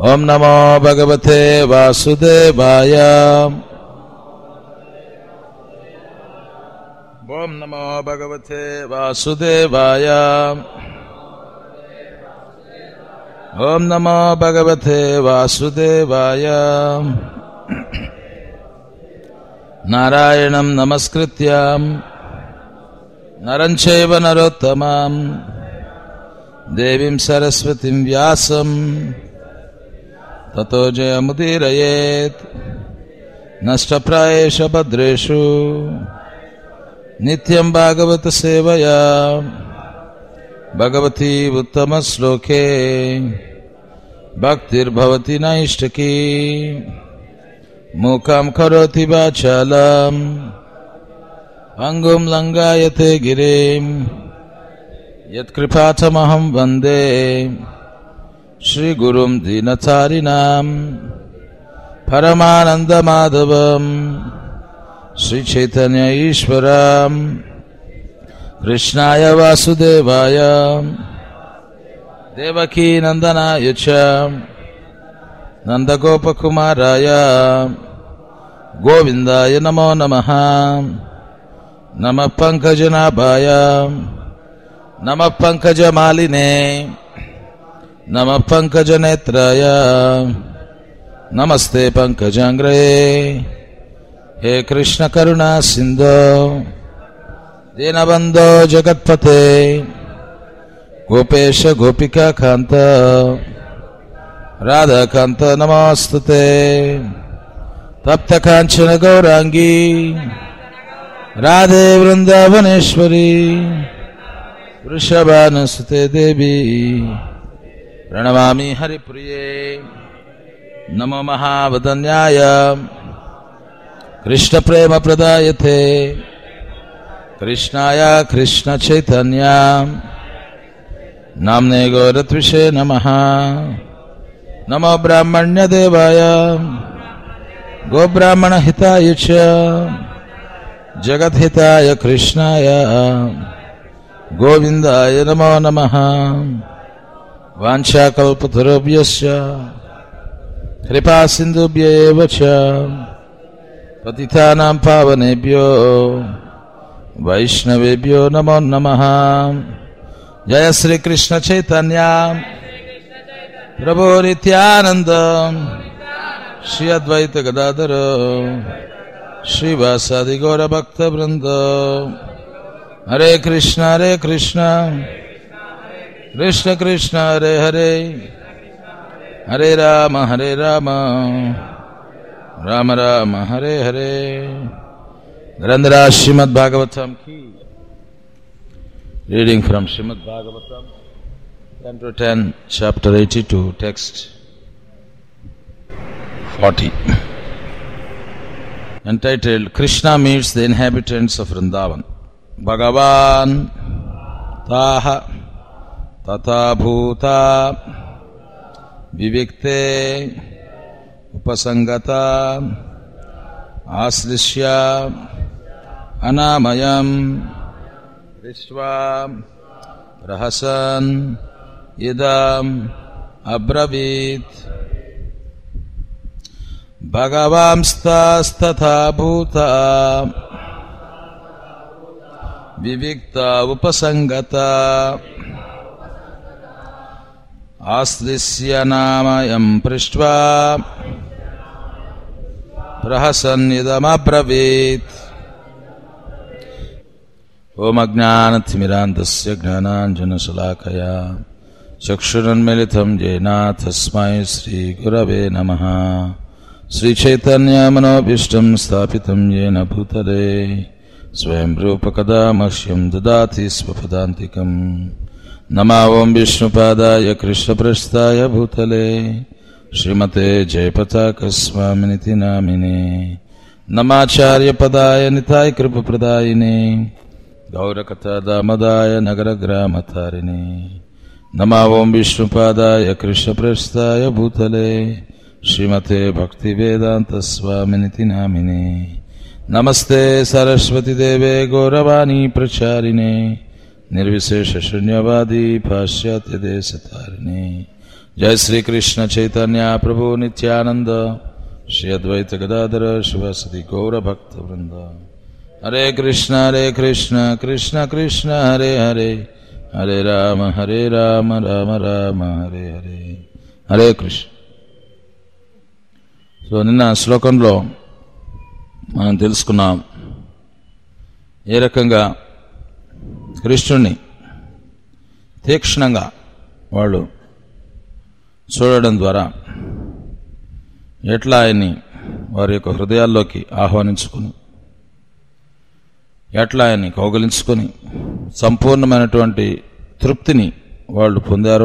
ఓం నమో భగవతే వాసుదేవాయ ఓం నమో భగవతే వాసుదేవాయ ఓం నమో భగవతే వాసుదేవాయ నారాయణం నమస్కృత్య నరం చైవ నరోత్తమాం దేవీం సరస్వతిం వ్యాసం తతో జయముదీరయేత్ నష్టప్రాయేష భద్రేషు నిత్యం భాగవత సేవయా భగవతి ఉత్తమ శ్లోకే భక్తిర్భవతి నైష్టకీ మూకం కరోతి వాచాలం అంగుం లంగాయతే గిరిం యత్కృపాథమహం వందే శ్రీగురుం దీనచారిణాం పరమానందమాధవం శ్రీచైతన్య ఈశ్వరం కృష్ణాయ వాసుదేవాయ దేవకీ నందనాయ చ నందగోపకుమారాయ గోవిందాయ నమో నమ నమ పంకజనాభాయ నమ పంకజమాలినే నమ పంకజనేత్రాయ నమస్తే పంకజాంగ్రే హే కృష్ణ కరుణా సింధో దీనబంధో జగత్పతే గోపేశ గోపికా కాంత రాధాకాంత నమోస్తుతే తప్త కాంచన గౌరాంగీ రాధే వృందావనేశ్వరి వృషభానుసుతే దేవి ప్రణమామి హరిప్రియే నమో మహావదన్యాయ కృష్ణ ప్రేమ ప్రదాయతే కృష్ణాయ కృష్ణ చైతన్య నామ్నే గౌరత్విషే నమ నమో బ్రాహ్మణ్య దేవాయ గోబ్రాహ్మణ హితాయ చ జగద్హితాయ కృష్ణాయ గోవిందాయ నమో నమ వాంఛాకల్పతరుభ్యశ్చ కృపా సింధుభ్య ఏవ చ పతితానాం పావనేభ్యో వైష్ణవేభ్యో నమో నమ జయ శ్రీకృష్ణ చైతన్య ప్రభో నిత్యానంద శ్రీ అద్వైత గదాధర శ్రీవాసాది గౌర భక్త బృంద హరే కృష్ణ హరే కృష్ణ కృష్ణ కృష్ణ హరే హరే హరే రామ హరే రామ రామ రామ హరే హరే గ్రంథరా శ్రీమద్ భాగవతం కి reading from Srimad Bhagavatam 10 to 10 chapter 82 text 40 entitled krishna meets the inhabitants of vrindavan bhagavan taha tata bhuta vivikte upasangata ఆశ్లిష్య అనామయం దృష్ట్వా ప్రహసన్ ఇదం అబ్రవీత్ భగవాంస్తథా భూత వివిక్త ఉపసంగత ఆశ్లిష్య నామయం పృష్ట్వా ప్రహసన్నిదమబ్రవీత్ ఓమజ్ఞానతిమిరాంతస్య జ్ఞానాంజనశలాకయా చక్షురన్మిళితం జేన తస్మై శ్రీగురవే నమ శ్రీచైతన్యమనోభీష్టం స్థాపితం येन భూతలే స్వయం రూపకదా మహ్యం దదాతి స్వపదాంతికం नमा ओं विष्णुपादाय कृष्णप्रस्थाय भूतले श्रीमते जयपताकस्वामिनिति नामिने नमाचार्यपदाय निताय कृपप्रदायिने गौरकथादामदाय नगरग्रामतारिणे नमा ओं विष्णुपादाय कृष्णप्रस्थाय भूतले श्रीमते भक्तिवेदान्तस्वामिनिति नामिने नमस्ते सरस्वतीदेवे गौरवाणी प्रचारिणे निर्विशेषशून्यवादी पाश्चात्यदेशतारिणे జయ శ్రీకృష్ణ చైతన్య ప్రభు నిత్యానంద శ్రీ అద్వైత గదాధర శివసతి గౌర భక్త వృంద హరే కృష్ణ హరే కృష్ణ కృష్ణ కృష్ణ హరే హరే హరే రామ హరే రామ రామ రామ హరే హరే హరే కృష్ణ సో నిన్న శ్లోకంలో మనం తెలుసుకున్నాం ఏ రకంగా కృష్ణుణ్ణి తీక్షణంగా వాళ్ళు చూడడం ద్వారా ఎట్లా ఆయన్ని వారి యొక్క హృదయాల్లోకి ఆహ్వానించుకుని ఎట్లా ఆయన్ని కౌగలించుకొని సంపూర్ణమైనటువంటి తృప్తిని వాళ్ళు పొందారో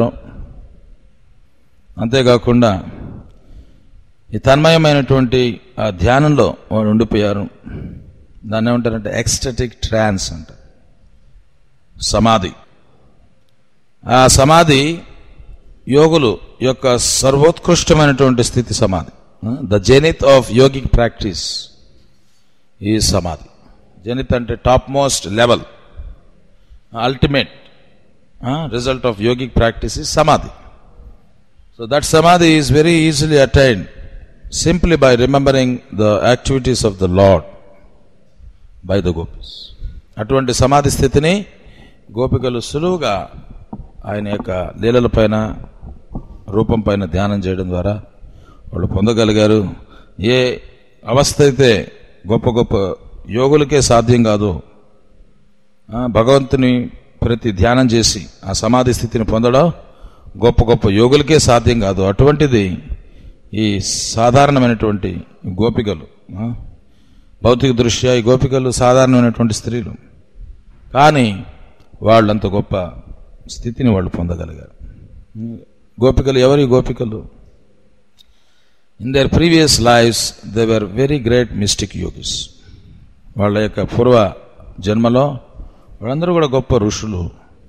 అంతేకాకుండా ఈ తన్మయమైనటువంటి ఆ ధ్యానంలో వాళ్ళు ఉండిపోయారు దాన్ని ఏమంటారంటే ఎక్స్టటిక్ ట్రాన్స్ అంట సమాధి ఆ సమాధి యోగులు యొక్క సర్వోత్కృష్టమైనటువంటి స్థితి సమాధి the zenith of yogic practice ఈ సమాధి జెనిత్ అంటే top most level ultimate result of yogic practice ఈ సమాధి so that samadhi is very easily attained simply by remembering the activities of the Lord by the gopis అటువంటి సమాధి స్థితిని గోపికలు సులువుగా ఆయన యొక్క లీలల పైన రూపం పైన ధ్యానం చేయడం ద్వారా వాళ్ళు పొందగలిగారు ఏ అవస్థ అయితే గొప్ప గొప్ప యోగులకే సాధ్యం కాదు ఆ, భగవంతుని ప్రతి ధ్యానం చేసి ఆ సమాధి స్థితిని పొందడం గొప్ప గొప్ప యోగులకే సాధ్యం కాదు అటువంటిది ఈ సాధారణమైనటువంటి గోపికలు ఆ, భౌతిక దృష్ట్యా ఈ గోపికలు సాధారణమైనటువంటి స్త్రీలు కానీ వాళ్ళంత గొప్ప స్థితిని వాళ్ళు పొందగలిగారు గోపికలు ఎవరి గోపికలు in their previous lives they were very great mystic yogis వాళ్ళ యొక్క పూర్వ జన్మలో వాళ్ళందరూ కూడా గొప్ప ఋషులు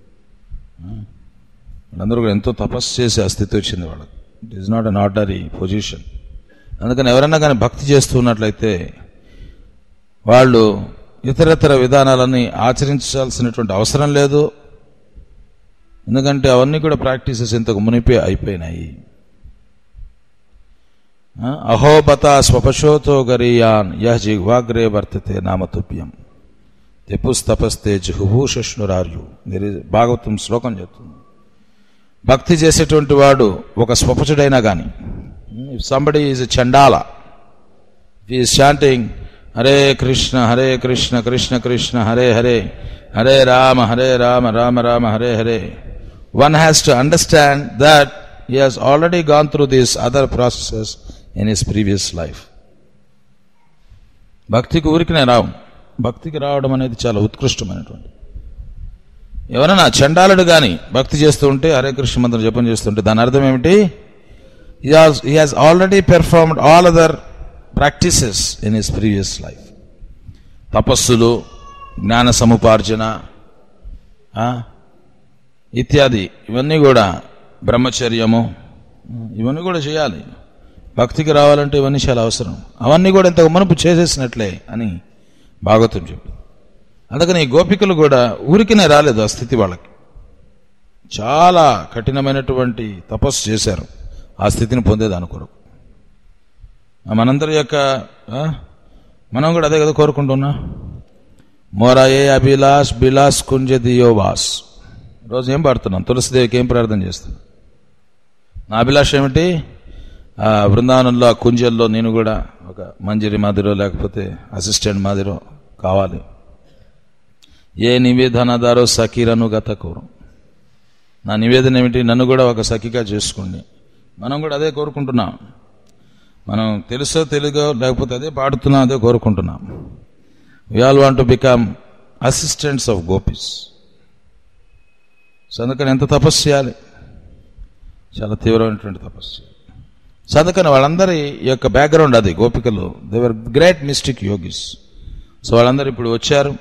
వాళ్ళందరూ కూడా ఎంతో తపస్సు చేసి ఆ స్థితి వచ్చింది వాళ్ళకి it is not an ordinary position అందుకని ఎవరన్నా కానీ భక్తి చేస్తున్నట్లయితే వాళ్ళు ఇతరతర విధానాలన్నీ ఆచరించాల్సినటువంటి అవసరం లేదు ఎందుకంటే అవన్నీ కూడా ప్రాక్టీసెస్ ఇంతకు మునిపే అయిపోయినాయి ఆ, అహోబత స్వపశోతో గరీయాన్ యహ జిహ్వాగ్రే వర్తతే నామతుభ్యం తెపుస్తపస్తే జిహుభూషష్ణురార్యు ఇది భాగవతం శ్లోకం చెప్తుంది భక్తి చేసేటువంటి వాడు ఒక స్వపచుడైనా కానీ somebody is chandala is chanting Hare Krishna Hare Krishna Krishna Krishna Hare Hare Hare Rama Hare Rama Rama Rama Hare Hare one has to understand that he has already gone through these other processes in his previous life భక్తికి ఊరికినే రావు భక్తికి రావడం అనేది చాలా ఉత్కృష్టమైనటువంటి ఎవరైనా చండాలుడు కానీ భక్తి చేస్తూ ఉంటే హరే కృష్ణ మంత్రం జపం చేస్తుంటే దాని అర్థం ఏమిటి he has already performed all other practices in his previous life తపస్సులు జ్ఞాన సముపార్జన ఆ, ఇత్యాది ఇవన్నీ కూడా బ్రహ్మచర్యము ఇవన్నీ కూడా చేయాలి భక్తికి రావాలంటే ఇవన్నీ చాలా అవసరం అవన్నీ కూడా ఇంతకు మునుపు చేసేసినట్లే అని భాగవతం చెప్పి అందుకని ఈ గోపికలు కూడా ఊరికినే రాలేదు ఆ స్థితి వాళ్ళకి చాలా కఠినమైనటువంటి తపస్సు చేశారు ఆ స్థితిని పొందేదాని కొరకు ఆ మనందరి యొక్క ఆ, మనం కూడా అదే కదా కోరుకుంటున్నా మోరాయే అభిలాష్ బిలాస్ కుంజ దియో వాస్ రోజు ఏం పాడుతున్నాం తులసిదేవికి ఏం ప్రార్థన చేస్తున్నాం నా అభిలాష ఏమిటి ఆ బృందావనంలో ఆ కుంజల్లో నేను కూడా ఒక మంజరి మాదిరో లేకపోతే అసిస్టెంట్ మాదిరో కావాలి ఏ నివేదనదారో సఖీరను గత కోరం నా నివేదన ఏమిటి నన్ను కూడా ఒక సఖిగా చేసుకోండి మనం కూడా అదే కోరుకుంటున్నాం మనం తెలుసో తెలుగో లేకపోతే అదే పాడుతున్నాం అదే కోరుకుంటున్నాం we all want to become assistants of gopis so అందుకని ఎంత తపస్సు చేయాలి చాలా తీవ్రమైనటువంటి తపస్సు చేయాలి సో అందుకని వాళ్ళందరి యొక్క బ్యాక్గ్రౌండ్ అది గోపికలు they were great mystic yogis so వాళ్ళందరూ ఇప్పుడు వచ్చారు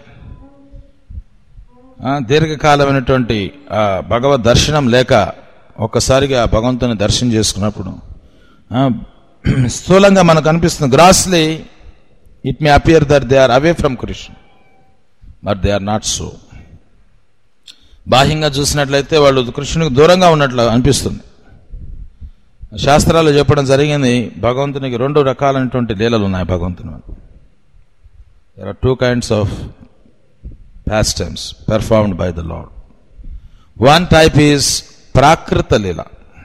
ఆ, దీర్ఘకాలమైనటువంటి ఆ భగవద్ దర్శనం లేక ఒక్కసారిగా భగవంతుని దర్శనం చేసుకున్నప్పుడు ఆ, స్థూలంగా మనకు అనిపిస్తుంది grossly it may appear that they are away from Krishna but they are not so బాహ్యంగా చూసినట్లయితే వాళ్ళు కృష్ణునికి దూరంగా ఉన్నట్లు అనిపిస్తుంది శాస్త్రాలు చెప్పడం జరిగింది భగవంతునికి రెండు రకాలైనటువంటి లీలలు ఉన్నాయి భగవంతుని there are two kinds of pastimes performed by the lord one type is prakrita lila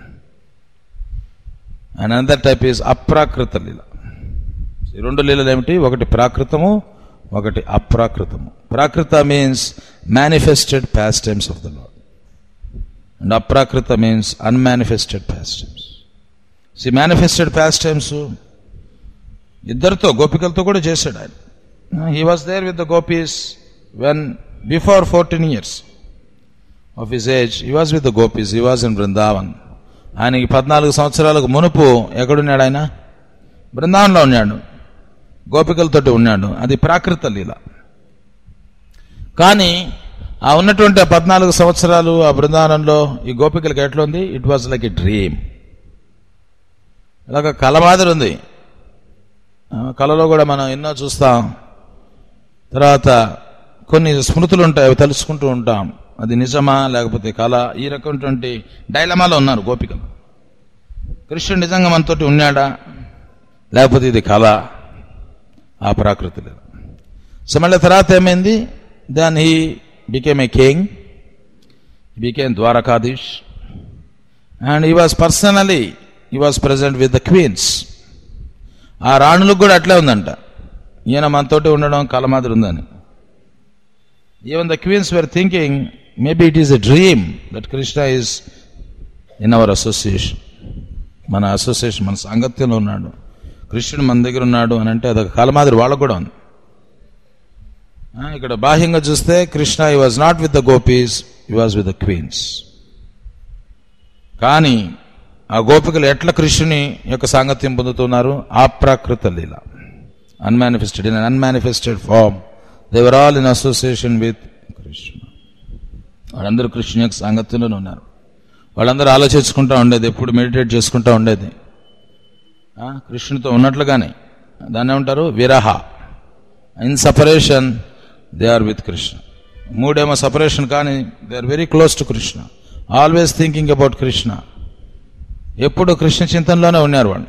and another type is aprakrita lila ఈ రెండు లీలలు ఏమిటి ఒకటి ప్రాకృతము ఒకటి అప్రాకృతము prakrita means manifested pastimes of the lord and aprakrita means unmanifested pastimes see manifested pastimes ఇద్దరితో గోపికలతో కూడా చేశాడు ఆయన he was there with the gopis when before fourteen years of his age he was with the gopis he was in Vrindavan ఆయనకి పద్నాలుగు సంవత్సరాలకు మునుపు ఎక్కడున్నాడు ఆయన బృందావనంలో ఉన్నాడు గోపికలతోటి ఉన్నాడు అది ప్రాకృత లీల కానీ ఆ ఉన్నటువంటి ఆ పద్నాలుగు సంవత్సరాలు ఆ బృందావనంలో ఈ గోపికలకి ఎట్లుంది it was like a dream ఇలాగ కళ మాదిరి ఉంది ఆ, కళలో కూడా మనం ఎన్నో చూస్తాం తర్వాత కొన్ని స్మృతులు ఉంటాయి అవి తలుచుకుంటూ ఉంటాం అది నిజమా లేకపోతే కళ ఈ రకమైనటువంటి డైలమాలో ఉన్నారు గోపికలు కృష్ణుడు నిజంగా మనతోటి ఉన్నాడా లేకపోతే ఇది కళ ఆ ప్రాకృతి లేదు సో మళ్ళీ తర్వాత ఏమైంది then he became a king became Dwarkadhish and he was personally he was present with the queens ఆ రాణులకు కూడా అట్లే ఉందంట ఈయన మనతోటి ఉండడం కళ మాదిరి ఉందని even the queens were thinking maybe it is a dream that Krishna is in our association మన అసోసియేషన్ మన సాంగత్యంలో ఉన్నాడు కృష్ణుడు మన దగ్గర ఉన్నాడు అని అంటే అదొక కళ మాదిరి వాళ్ళకు కూడా ఉంది ఆ, ఇక్కడ బాహ్యంగా చూస్తే Krishna he was not with the gopis he was with the queens కానీ ఆ గోపికలు ఎట్లా కృష్ణుని యొక్క సాంగత్యం పొందుతున్నారు aprakrita lila unmanifested in unmanifested form they were all in association with Krishna వాళ్ళందరూ కృష్ణుని యొక్క సాంగత్యంలోనే ఉన్నారు వాళ్ళందరూ ఆలోచించుకుంటా ఉండేది ఎప్పుడు మెడిటేట్ చేసుకుంటా ఉండేది ఆ, కృష్ణునితో ఉన్నట్లుగానే దాన్ని ఏమంటారు విరహ in separation they are with Krishna మూడేమో సపరేషన్ కానీ they are very close to Krishna always thinking about Krishna ఎప్పుడు కృష్ణ చింతనలోనే ఉన్నారు వాళ్ళు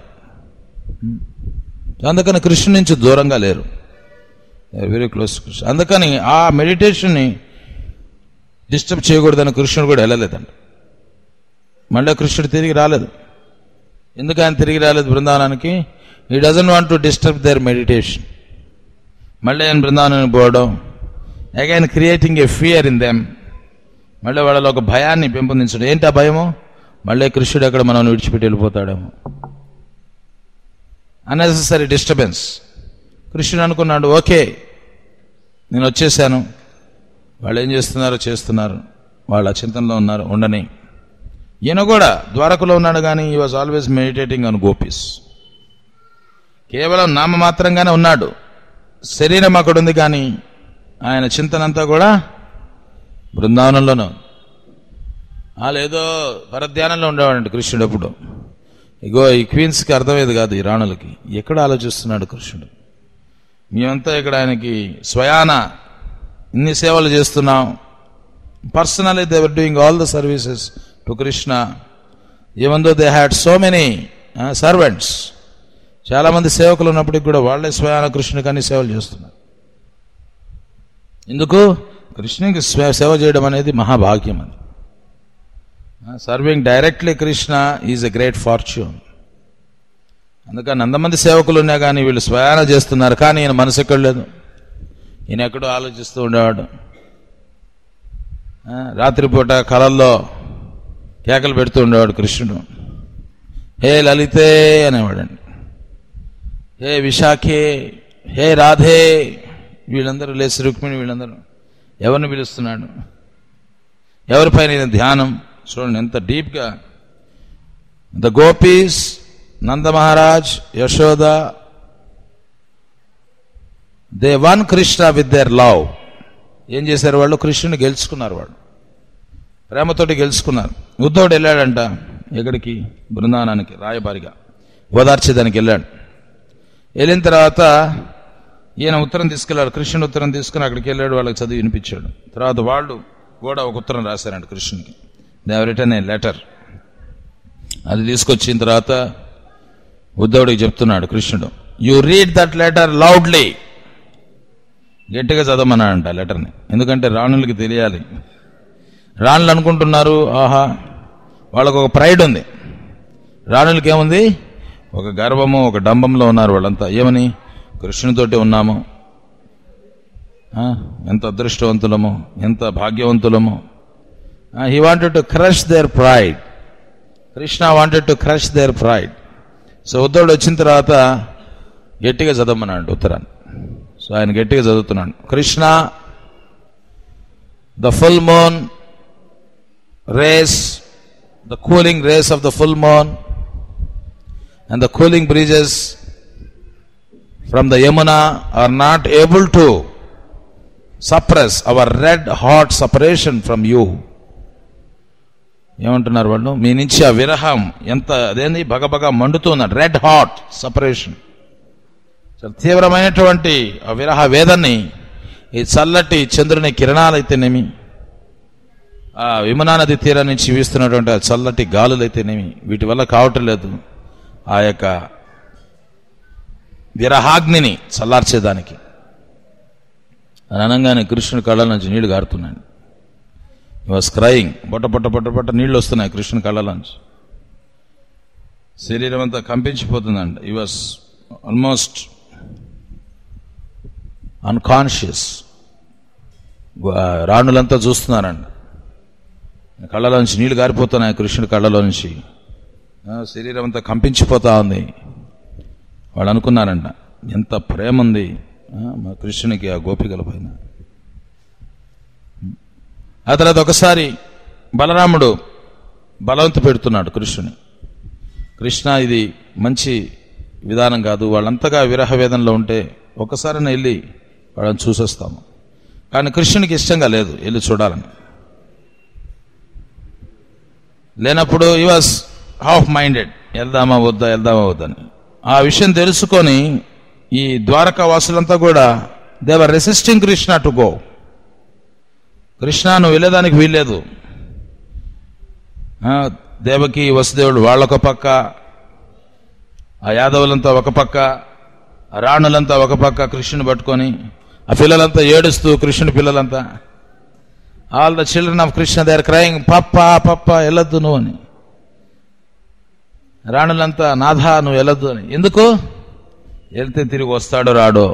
అందుకని కృష్ణ నుంచి దూరంగా లేరు they are very close to Krishna అందుకని ఆ మెడిటేషన్ని డిస్టర్బ్ చేయకూడదని కృష్ణుడు కూడా వెళ్ళలేదండి మళ్ళీ కృష్ణుడు తిరిగి రాలేదు ఎందుకు ఆయన తిరిగి రాలేదు బృందావనానికి he doesn't want to disturb their meditation మళ్ళీ ఆయన బృందావనానికి పోవడం again creating a fear in them మళ్ళీ వాళ్ళలో ఒక భయాన్ని పెంపొందించడం ఏంటి ఆ భయము మళ్ళీ కృష్ణుడు ఎక్కడ మనం విడిచిపెట్టి వెళ్ళిపోతాడేమో అన్నెసెసరీ డిస్టర్బెన్స్ కృష్ణుడు అనుకున్నాడు ఓకే నేను వచ్చేసాను వాళ్ళు ఏం చేస్తున్నారో చేస్తున్నారు వాళ్ళ చింతనలో ఉన్నారు ఉండని ఈయన కూడా ద్వారకలో ఉన్నాడు కానీ he was always meditating on gopis కేవలం నామ మాత్రంగానే ఉన్నాడు శరీరం అక్కడ ఉంది కానీ ఆయన చింతనంతా కూడా బృందావనంలోనే ఉంది. వాళ్ళు ఏదో పరధ్యానంలో ఉండేవాడండి కృష్ణుడు అప్పుడు ఇగో ఈ క్వీన్స్కి అర్థమయ్యేది కాదు ఈ రాణులకి ఎక్కడ ఆలోచిస్తున్నాడు కృష్ణుడు మేమంతా ఇక్కడ ఆయనకి స్వయాన ఇన్ని సేవలు చేస్తున్నాం personally they were doing all the services to Krishna even though they had so many servants చాలా మంది సేవకులు ఉన్నప్పటికీ కూడా వాళ్ళే స్వయాన కృష్ణునికి అన్ని సేవలు చేస్తున్నారు ఎందుకు కృష్ణునికి స్వ- సేవ చేయడం అనేది మహాభాగ్యం అది serving directly Krishna is a great fortune అందుకని అంతమంది సేవకులు ఉన్నా కానీ వీళ్ళు స్వయాన చేస్తున్నారు కానీ ఈయన మనసు ఎక్కడ లేదు ఈయన ఎక్కడో ఆలోచిస్తూ ఉండేవాడు ఆ, రాత్రిపూట కళల్లో కేకలు పెడుతూ ఉండేవాడు కృష్ణుడు హే లలితే అనేవాడండి హే విశాఖే హే రాధే వీళ్ళందరూ లేచి రుక్మిణి వీళ్ళందరూ ఎవరిని పిలుస్తున్నాడు ఎవరిపైన ఈయన ధ్యానం చూడండి ఎంత డీప్గా the gopis Nanda Maharaj Yashoda they won Krishna with their love ఏం చేశారు వాళ్ళు కృష్ణుని గెలుచుకున్నారు వాళ్ళు ప్రేమతోటి గెలుచుకున్నారు ఉద్ధవుడు వెళ్ళాడంట ఎక్కడికి బృందావనానికి రాయబారిగా ఓదార్చేదానికి వెళ్ళాడు వెళ్ళిన తర్వాత ఈయన ఉత్తరం తీసుకెళ్ళాడు కృష్ణుడు ఉత్తరం తీసుకుని అక్కడికి వెళ్ళాడు వాళ్ళకి చదివి వినిపించాడు తర్వాత వాళ్ళు కూడా ఒక ఉత్తరం రాశారంట కృష్ణునికి దే రిటర్న్ ఏ లెటర్ అది తీసుకొచ్చిన తర్వాత ఉద్ధవుడికి చెప్తున్నాడు కృష్ణుడు you read that letter loudly గట్టిగా చదవమన్నాడంట ఆ లెటర్ని ఎందుకంటే రాణులకి తెలియాలి రాణులు అనుకుంటున్నారు ఆహా వాళ్ళకు ఒక ప్రైడ్ ఉంది రాణులకి ఏముంది ఒక గర్వము ఒక డంబంలో ఉన్నారు వాళ్ళంతా ఏమని కృష్ణునితోటి ఉన్నాము ఆ, ఎంత అదృష్టవంతులము ఎంత భాగ్యవంతులము he wanted to crush their pride Krishna wanted to crush their pride so ఉద్ధవుడు వచ్చిన తర్వాత గట్టిగా చదవమన్నాడు ఉత్తరాన్ని సో ఆయన గట్టిగా చదువుతున్నాడు Krishna the full moon rays the cooling rays of the full moon and the cooling breezes from the Yamuna are not able to suppress our red hot separation from you ఏమంటున్నారు వాళ్ళు మీ నుంచి ఆ విరహం ఎంత అదేంది బగబగ మండుతున్నది రెడ్ హాట్ సపరేషన్ చాలా తీవ్రమైనటువంటి ఆ విరహ వేదన్ని ఈ చల్లటి చంద్రుని కిరణాలైతేనేమి ఆ విమనా నది తీరం నుంచి వీస్తున్నటువంటి ఆ చల్లటి గాలులైతేనేమి వీటి వల్ల కావటం లేదు ఆ యొక్క విరహాగ్నిని చల్లార్చేదానికి అని అనగానే కృష్ణుడి కళ్ళ నుంచి నీళ్లు గారుతున్నాయి వాస్ క్రయింగ్ బొట్ట బొట్ట బొట్ట బొట్ట నీళ్లు వస్తున్నాయి కృష్ణుని కళ్ళ నుంచి శరీరం అంతా కంపించిపోతుందండి ఈ వాస్ ఆల్మోస్ట్ అన్కాన్షియస్ రాణులంతా చూస్తున్నారండి కళ్ళలో నుంచి నీళ్లు గారిపోతున్నాయి కృష్ణుడి కళ్ళలో నుంచి ఆ, శరీరం అంతా కంపించిపోతా ఉంది వాళ్ళు అనుకున్నారంట ఎంత ప్రేమ ఉంది ఆ, మా కృష్ణునికి ఆ గోపికల పైన ఆ తర్వాత ఒకసారి బలరాముడు బలవంత పెడుతున్నాడు కృష్ణుని కృష్ణ ఇది మంచి విధానం కాదు వాళ్ళంతగా విరహ వేదనలో ఉంటే ఒకసారి వెళ్ళి వాళ్ళని చూసొస్తాము కానీ కృష్ణునికి ఇష్టంగా లేదు వెళ్ళి చూడాలని లేనప్పుడు ఈ వాజ్ హాఫ్ మైండెడ్ వెళ్దామా వద్దా వెళ్దామా వద్దని ఆ విషయం తెలుసుకొని ఈ ద్వారకా వాసులంతా కూడా they were resisting Krishna to go Krishna నువ్వు వెళ్ళేదానికి వీల్లేదు ఆ, దేవకి వసుదేవుడు వాళ్ళొక పక్క ఆ యాదవులంతా ఒక పక్క ఆ రాణులంతా ఒక పక్క కృష్ణుని పట్టుకొని ఆ పిల్లలంతా ఏడుస్తూ కృష్ణుని పిల్లలంతా all the children of Krishna they are crying పప్ప పప్ప వెళ్ళొద్దు నువ్వు అని రాణులంతా నాథా నువ్వు వెళ్ళొద్దు అని ఎందుకు వెళ్తే తిరిగి వస్తాడో రాడో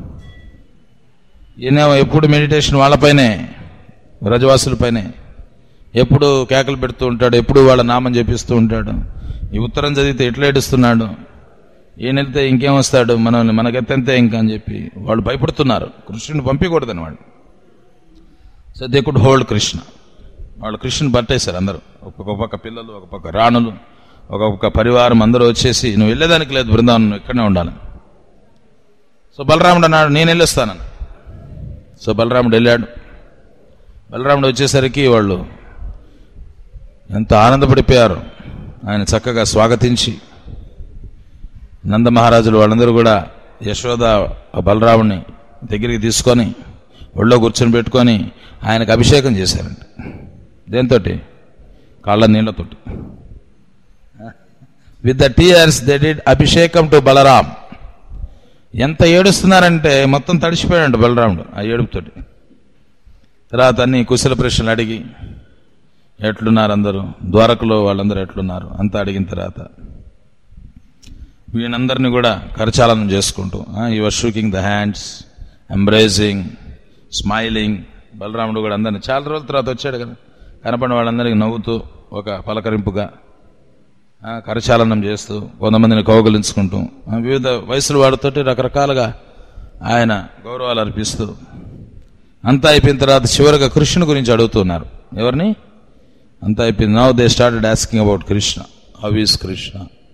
ఈయనేమో ఎప్పుడు మెడిటేషన్ వాళ్ళపైనే వ్రజవాసులపైనే ఎప్పుడు కేకలు పెడుతూ ఉంటాడు ఎప్పుడు వాళ్ళ నామం చెప్పిస్తూ ఉంటాడు ఈ ఉత్తరం చదివితే ఎట్లా ఏడుస్తున్నాడు ఈయన వెళ్తే ఇంకేం వస్తాడు మనల్ని మనకెత్తంతే ఇంకా అని చెప్పి వాళ్ళు భయపడుతున్నారు కృష్ణుని పంపించకూడదని వాళ్ళు so they could hold Krishna వాళ్ళు కృష్ణుని పట్టేశారు అందరూ ఒక పక్క పిల్లలు ఒక పక్క రాణులు ఒక పక్క పరివారం అందరూ వచ్చేసి నువ్వు వెళ్ళేదానికి లేదు బృందావనం నువ్వు ఇక్కడనే ఉండాలి సో బలరాముడు అన్నాడు నేను వెళ్ళొస్తానని సో బలరాముడు వెళ్ళాడు బలరాముడు వచ్చేసరికి వాళ్ళు ఎంత ఆనందపడిపోయారు ఆయన చక్కగా స్వాగతించి నంద మహారాజులు వాళ్ళందరూ కూడా యశోద ఆ బలరాముని దగ్గరికి తీసుకొని ఒళ్ళో కూర్చొని పెట్టుకొని ఆయనకు అభిషేకం చేశారంట దేంతోటి కాళ్ళ నీళ్లతోటి with the tears they did abhishekam to Balaram ఎంత ఏడుస్తున్నారంటే మొత్తం తడిసిపోయాడు బలరాముడు ఆ ఏడుపుతోటి తర్వాత అన్ని కుశల ప్రశ్నలు అడిగి ఎట్లున్నారు అందరూ ద్వారకలో వాళ్ళందరూ ఎట్లున్నారు అంతా అడిగిన తర్వాత వీళ్ళందరినీ కూడా కరచాలనం చేసుకుంటూ he was shaking the hands embracing smiling బలరాముడు కూడా అందరినీ చాలా రోజుల తర్వాత వచ్చాడు కదా కనపడిన వాళ్ళందరికీ నవ్వుతూ ఒక పలకరింపుగా ఆ, కరచాలనం చేస్తూ కొంతమందిని కౌగలించుకుంటూ ఆ, వివిధ వయసుల వాడితోటి రకరకాలుగా ఆయన గౌరవాలు అర్పిస్తూ అంతా అయిపోయిన తర్వాత చివరిగా కృష్ణుని గురించి అడుగుతున్నారు ఎవరిని అంతా అయిపోయింది now they started asking about Krishna how is Krishna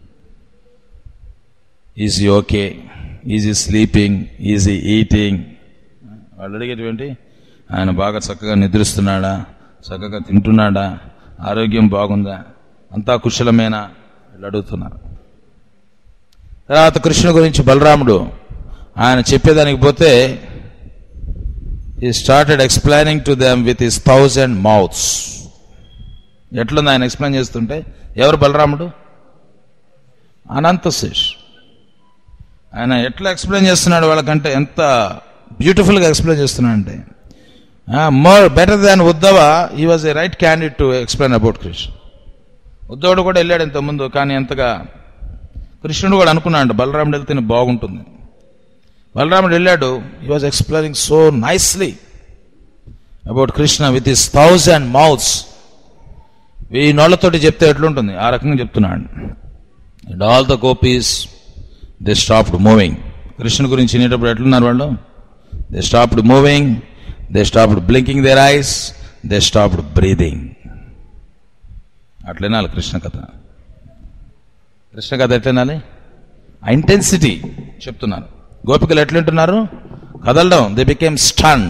is he okay is he sleeping is he eating వాళ్ళు అడిగేటువంటి ఆయన బాగా చక్కగా నిద్రిస్తున్నాడా చక్కగా తింటున్నాడా ఆరోగ్యం బాగుందా అంతా కుశలమేనా వీళ్ళు అడుగుతున్నారు తర్వాత కృష్ణుని గురించి బలరాముడు ఆయన చెప్పేదానికి పోతే he started explaining to them with his thousand mouths ఎట్లుంది ఆయన ఎక్స్ప్లెయిన్ చేస్తుంటే ఎవరు బలరాముడు అనంత శేష్ ఆయన ఎట్లా ఎక్స్ప్లెయిన్ చేస్తున్నాడు వాళ్ళకంటే ఎంత బ్యూటిఫుల్గా ఎక్స్ప్లెయిన్ చేస్తున్నాడంటే more better than Uddhava he was a right candidate to explain about Krishna ఉద్ధవుడు కూడా వెళ్ళాడు ఇంత ముందు కానీ ఎంతగా కృష్ణుడు కూడా అనుకున్నాడు బలరాముడు వెళ్తే బాగుంటుంది బలరాముడు వెళ్ళాడు he was explaining so nicely about Krishna with his thousand mouths వెయ్యి నోళ్లతోటి చెప్తే ఎట్లుంటుంది ఆ రకంగా చెప్తున్నాడు and all the gopis they stopped moving Krishna గురించి వినేటప్పుడు ఎట్లున్నారు వాళ్ళు they stopped moving they stopped blinking their eyes they stopped breathing అట్లనాలి కృష్ణ కథ కృష్ణ కథ ఎట్లనాలి ఆ ఇంటెన్సిటీ చెప్తున్నారు గోపికలు ఎట్లుంటున్నారు కదలడం దే బికేమ్ స్టన్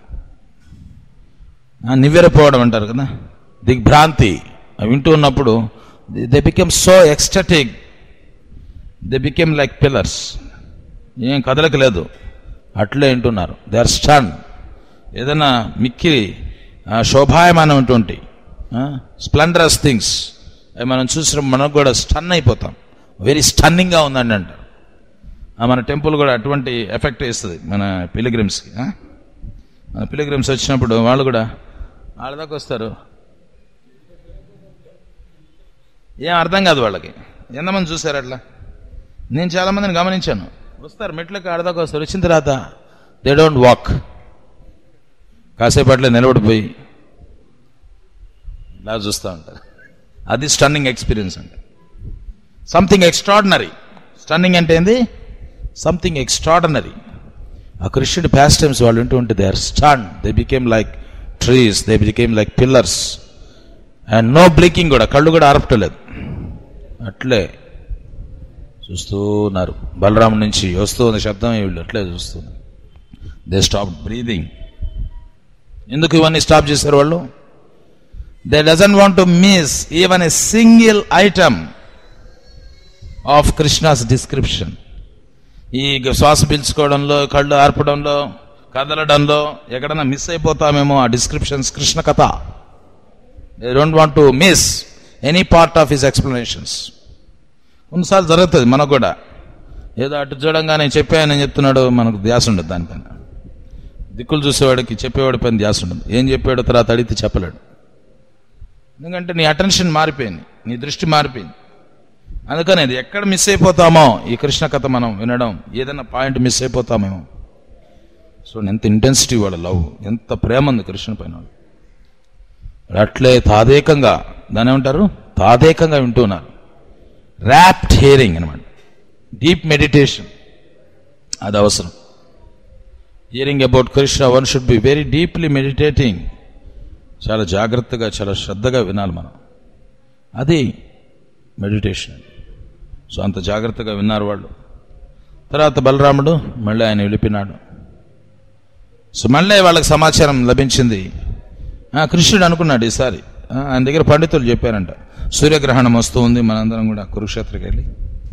నివ్వెరపోవడం అంటారు కదా దిగ్భ్రాంతి అవి వింటూ ఉన్నప్పుడు they became so ecstatic they became like pillars ఏం కదలక లేదు అట్లే వింటున్నారు దే ఆర్ స్టన్ ఏదైనా మిక్కిరి ఆ, శోభాయమానమైనటువంటి స్ప్లెండరస్ థింగ్స్ అవి మనం చూసినప్పుడు మనకు కూడా స్టన్ అయిపోతాం వెరీ స్టన్నింగ్గా ఉందండి అంటారు ఆ, మన టెంపుల్ కూడా అటువంటి ఎఫెక్ట్ ఇస్తుంది మన పిలిగ్రిమ్స్కి మన పిలిగ్రిమ్స్ వచ్చినప్పుడు వాళ్ళు కూడా వాళ్ళ దాకా వస్తారు ఏం అర్థం కాదు వాళ్ళకి ఎంతమంది చూశారు అట్లా నేను చాలా మందిని గమనించాను వస్తారు మెట్లకి ఆడదాకా వస్తారు వచ్చిన తర్వాత దే డోంట్ వాక్ కాసేపు అట్లా నిలబడిపోయి ఇలా చూస్తూ ఉంటారు అది స్టన్నింగ్ ఎక్స్పీరియన్స్ అంటే సంథింగ్ ఎక్స్ట్రాడినరీ స్టన్నింగ్ అంటే ఏంది సంథింగ్ ఎక్స్ట్రాడినరీ ఆ కృష్ణుడి ప్యాస్ టైమ్స్ వాళ్ళు వింటూ ఉంటే they are stun they became like trees they became like pillars and no blinking కూడా కళ్ళు కూడా ఆరపటలేదు అట్లే చూస్తూ ఉన్నారు బలరాము నుంచి వస్తూ ఉంది శబ్దం వీళ్ళు అట్లే చూస్తున్నారు దే స్టాప్ బ్రీదింగ్ ఎందుకు ఇవన్నీ స్టాప్ చేశారు వాళ్ళు they doesn't want to miss even a single item of Krishna's description ఈ శ్వాస పీల్చుకోవడంలో కళ్ళు ఆర్పడంలో కదలడంలో ఎక్కడైనా మిస్ అయిపోతామేమో ఆ డిస్క్రిప్షన్స్ కృష్ణ కథ they don't want to miss any part of his explanations కొన్నిసార్లు జరుగుతుంది మనకు కూడా ఏదో అటు చూడంగానే చెప్పానని చెప్తున్నాడు మనకు ధ్యాస ఉండదు దానిపైన దిక్కులు చూసేవాడికి చెప్పేవాడి పైన ధ్యాస ఉండదు ఏం చెప్పాడో తర్వాత అడిగితే చెప్పలేడు ఎందుకంటే నీ అటెన్షన్ మారిపోయింది నీ దృష్టి మారిపోయింది అందుకని అది ఎక్కడ మిస్ అయిపోతామో ఈ కృష్ణ కథ మనం వినడం ఏదైనా పాయింట్ మిస్ అయిపోతామేమో సో ఎంత ఇంటెన్సిటీ వాళ్ళ లవ్ ఎంత ప్రేమ ఉంది కృష్ణ పైన వాళ్ళు. అట్లే తాదేకంగా దాని ఏమంటారు తాదేకంగా వింటున్నారు ర్యాప్ట్ హియరింగ్ అనమాట డీప్ మెడిటేషన్ అది అవసరం hearing about Krishna one should be very deeply meditating చాలా జాగ్రత్తగా చాలా శ్రద్ధగా వినాలి మనం అది మెడిటేషన్ సో అంత జాగ్రత్తగా విన్నారు వాళ్ళు తర్వాత బలరాముడు మళ్ళీ ఆయన వెళ్ళిపోయినాడు సో మళ్ళీ వాళ్ళకి సమాచారం లభించింది ఆ, కృష్ణుడు అనుకున్నాడు ఈసారి ఆ, ఆయన దగ్గర పండితులు చెప్పారంట సూర్యగ్రహణం వస్తూ ఉంది మనందరం కూడా కురుక్షేత్రకి వెళ్ళి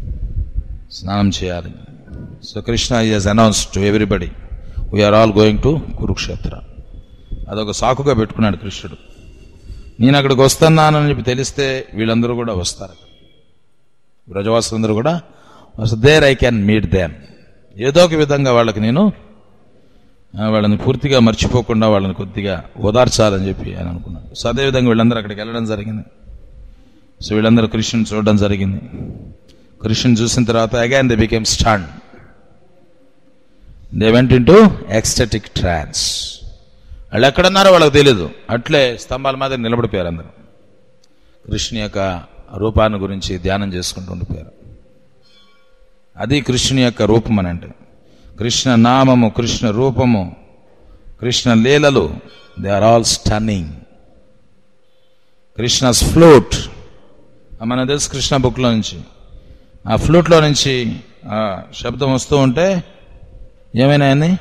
స్నానం చేయాలి so Krishna is announce to everybody we are all going to Kurukshetra అదొక సాకుగా పెట్టుకున్నాడు కృష్ణుడు నేను అక్కడికి వస్తున్నానని చెప్పి తెలిస్తే వీళ్ళందరూ కూడా వస్తారు బ్రజవాసులందరూ కూడా there I can meet them ఏదో ఒక విధంగా వాళ్ళకి నేను ఆ, వాళ్ళని పూర్తిగా మర్చిపోకుండా వాళ్ళని కొద్దిగా ఓదార్చాలని చెప్పి ఆయన అనుకున్నాను సో అదేవిధంగా వీళ్ళందరూ అక్కడికి వెళ్ళడం జరిగింది సో వీళ్ళందరూ కృష్ణుని చూడడం జరిగింది కృష్ణుని చూసిన తర్వాత again they became stand they went into ecstatic trance వాళ్ళు ఎక్కడున్నారో వాళ్ళకి తెలియదు అట్లే స్తంభాల మీద నిలబడిపోయారు అందరూ కృష్ణు యొక్క రూపాన్ని గురించి ధ్యానం చేసుకుంటూ ఉండిపోయారు అది కృష్ణుని యొక్క రూపం అని అంటే కృష్ణ నామము కృష్ణ రూపము కృష్ణ లీలలు they are all stunning Krishna's flute మన తెలుసు కృష్ణ బుక్లో నుంచి ఆ ఫ్లూట్లో నుంచి ఆ శబ్దం వస్తూ ఉంటే ఏమైనా అయింది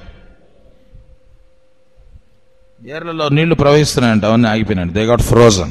ఏర్లలో నీళ్లు ప్రవహిస్తున్నాయంట అవన్నీ ఆగిపోయినాయంట దే గాట్ ఫ్రోజన్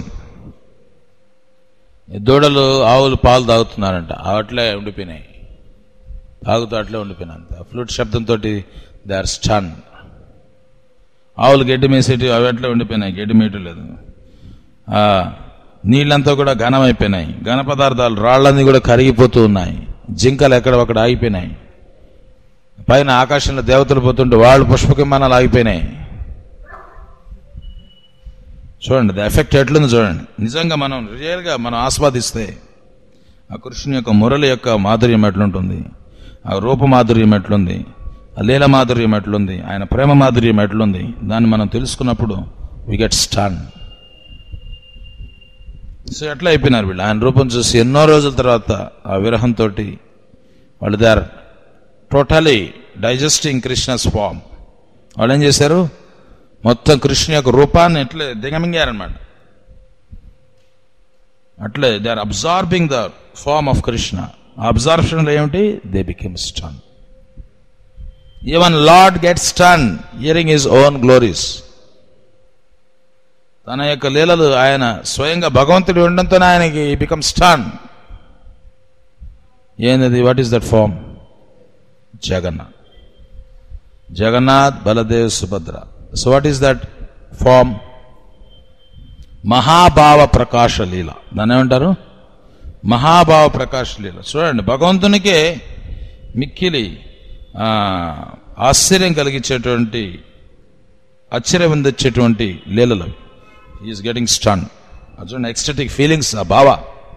దూడలు ఆవులు పాలు తాగుతున్నారంట అట్లే ఉండిపోయినాయి తాగుతూ అట్లే ఉండిపోయినంత ఫ్లూట్ శబ్దంతో దే ఆర్ స్టన్ ఆవులు గడ్డి మేసేటి అవి అట్లే ఉండిపోయినాయి గడ్డి మేయటం లేదు ఆ, నీళ్ళంతా కూడా ఘనమైపోయినాయి ఘన పదార్థాలు రాళ్ళన్నీ కూడా కరిగిపోతూ ఉన్నాయి జింకలు ఎక్కడ అక్కడ ఆగిపోయినాయి పైన ఆకాశంలో దేవతలు పోతుంటే వాళ్ళు పుష్పకిమానాలు ఆగిపోయినాయి చూడండి ది ఎఫెక్ట్ ఎట్లుంది చూడండి నిజంగా మనం రియల్గా మనం ఆస్వాదిస్తే ఆ కృష్ణుని యొక్క మురళి యొక్క మాధుర్యం ఎట్లుంటుంది ఆ రూప మాధుర్యం ఎట్లుంది ఆ లీల మాధుర్యం ఎట్లుంది ఆయన ప్రేమ మాధుర్యం ఎట్లుంది దాన్ని మనం తెలుసుకున్నప్పుడు వి గెట్ స్టాన్ సో ఎట్లా అయిపోయినారు వీళ్ళు ఆయన రూపం చూసి ఎన్నో రోజుల తర్వాత ఆ విరహంతో వాళ్ళు they are totally digesting Krishna's form వాళ్ళు ఏం చేశారు మొత్తం కృష్ణ యొక్క రూపాన్ని ఎట్లే దిగమింగారనమాట అట్లే they are absorbing the form of Krishna absorption ఏమిటి they became stun even lord get stun hearing his own glories తన యొక్క లీలలు ఆయన స్వయంగా భగవంతుడు ఉండడంతో ఆయనకి బికమ్ స్టన్ ఏంది what is that form Jagannath Jagannath Baladev Subhadra so what is that form mahabhava prakasha lila దాన్ని ఏమంటారు మహాభావ ప్రకాశ లీల చూడండి భగవంతునికే మిక్కిలి ఆ, ఆశ్చర్యం కలిగించేటువంటి ఆశ్చర్యం అందించేటువంటి లీలలు ఈజ్ గెటింగ్ స్టన్ చూడండి ఎక్స్టెటిక్ ఫీలింగ్స్ ఆ భావ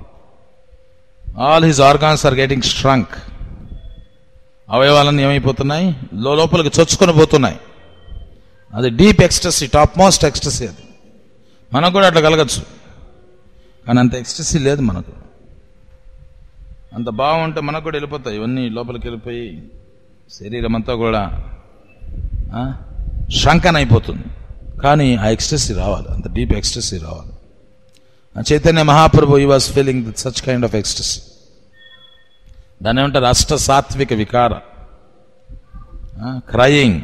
all his organs are getting shrunk అవయవాలన్నీ ఏమైపోతున్నాయి లో- లోపలికి చొచ్చుకొని పోతున్నాయి అది deep ecstasy top most ecstasy అది మనకు కూడా అట్లా కలగచ్చు కానీ అంత ఎక్స్టసీ లేదు మనకు అంత బాగుంటే మనకు కూడా వెళ్ళిపోతాయి ఇవన్నీ లోపలికి వెళ్ళిపోయి శరీరం అంతా కూడా శంకన్ అయిపోతుంది కానీ ఆ ఎక్స్టసీ రావాలి అంత డీప్ ఎక్స్టసీ రావాలి ఆ Chaitanya Mahaprabhu he was feeling such kind of ecstasy దాన్ని ఏమంటారు అష్ట సాత్విక వికార crying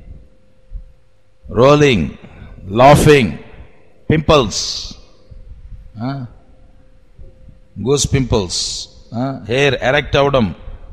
rolling laughing pimples goose pimples hair erect అవడం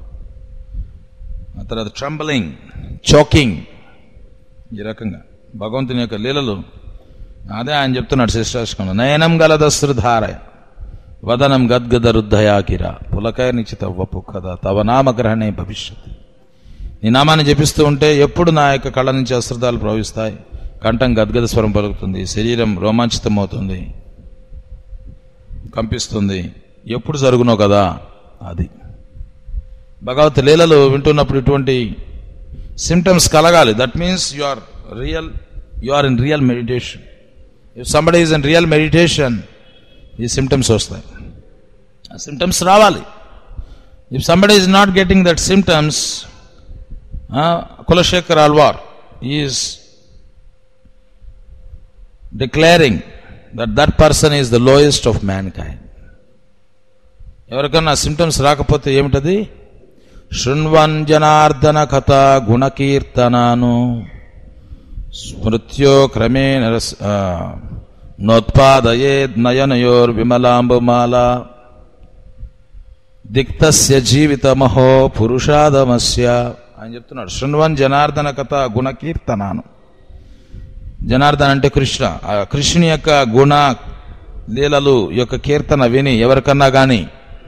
ఆ తర్వాత ట్రంబలింగ్ చోకింగ్ ఈ రకంగా భగవంతుని యొక్క లీలలు అదే ఆయన చెప్తున్నాడు శిష్టాశకంలో నయనం గలదశ్రుధారయ వదనం గద్గద రుద్ధయాకిర పులకయ నిశ్చిత వపు కదా తవ నామగ్రహణే భవిష్యత్ నీ నామాన్ని జపిస్తూ ఉంటే ఎప్పుడు నా యొక్క కళ్ళ నుంచి అశ్రద్ధాలు ప్రవహిస్తాయి కంఠం గద్గద స్వరం పలుకుతుంది శరీరం రోమాంచితమవుతుంది కంపిస్తుంది ఎప్పుడు జరుగునో కదా అది భగవత్ లీలలు వింటున్నప్పుడు ఇటువంటి సిమ్టమ్స్ కలగాలి that means you are real you are in real meditation if somebody is in real meditation ఈ సిమ్టమ్స్ వస్తాయి ఆ సిమ్టమ్స్ రావాలి if somebody is not getting that symptoms Kulashekhar Alvar is declaring that that person is the lowest of mankind ఎవరికన్నా symptoms రాకపోతే ఏమిటది శృణ్వన్ జనార్దన కథ గుణకీర్తనాను స్మృత్యో క్రమేణ రస్- ఆ, నోత్పాదయే నయనయోర్ విమలాంబుమాల దిక్తస్య జీవితమహో పురుషాదమస్య ఆయన చెప్తున్నాడు శృణ్వన్ జనార్దన కథ గుణకీర్తనాను జనార్దన్ అంటే కృష్ణ ఆ కృష్ణుని యొక్క గుణ లీలలు యొక్క కీర్తన విని ఎవరికన్నా గాని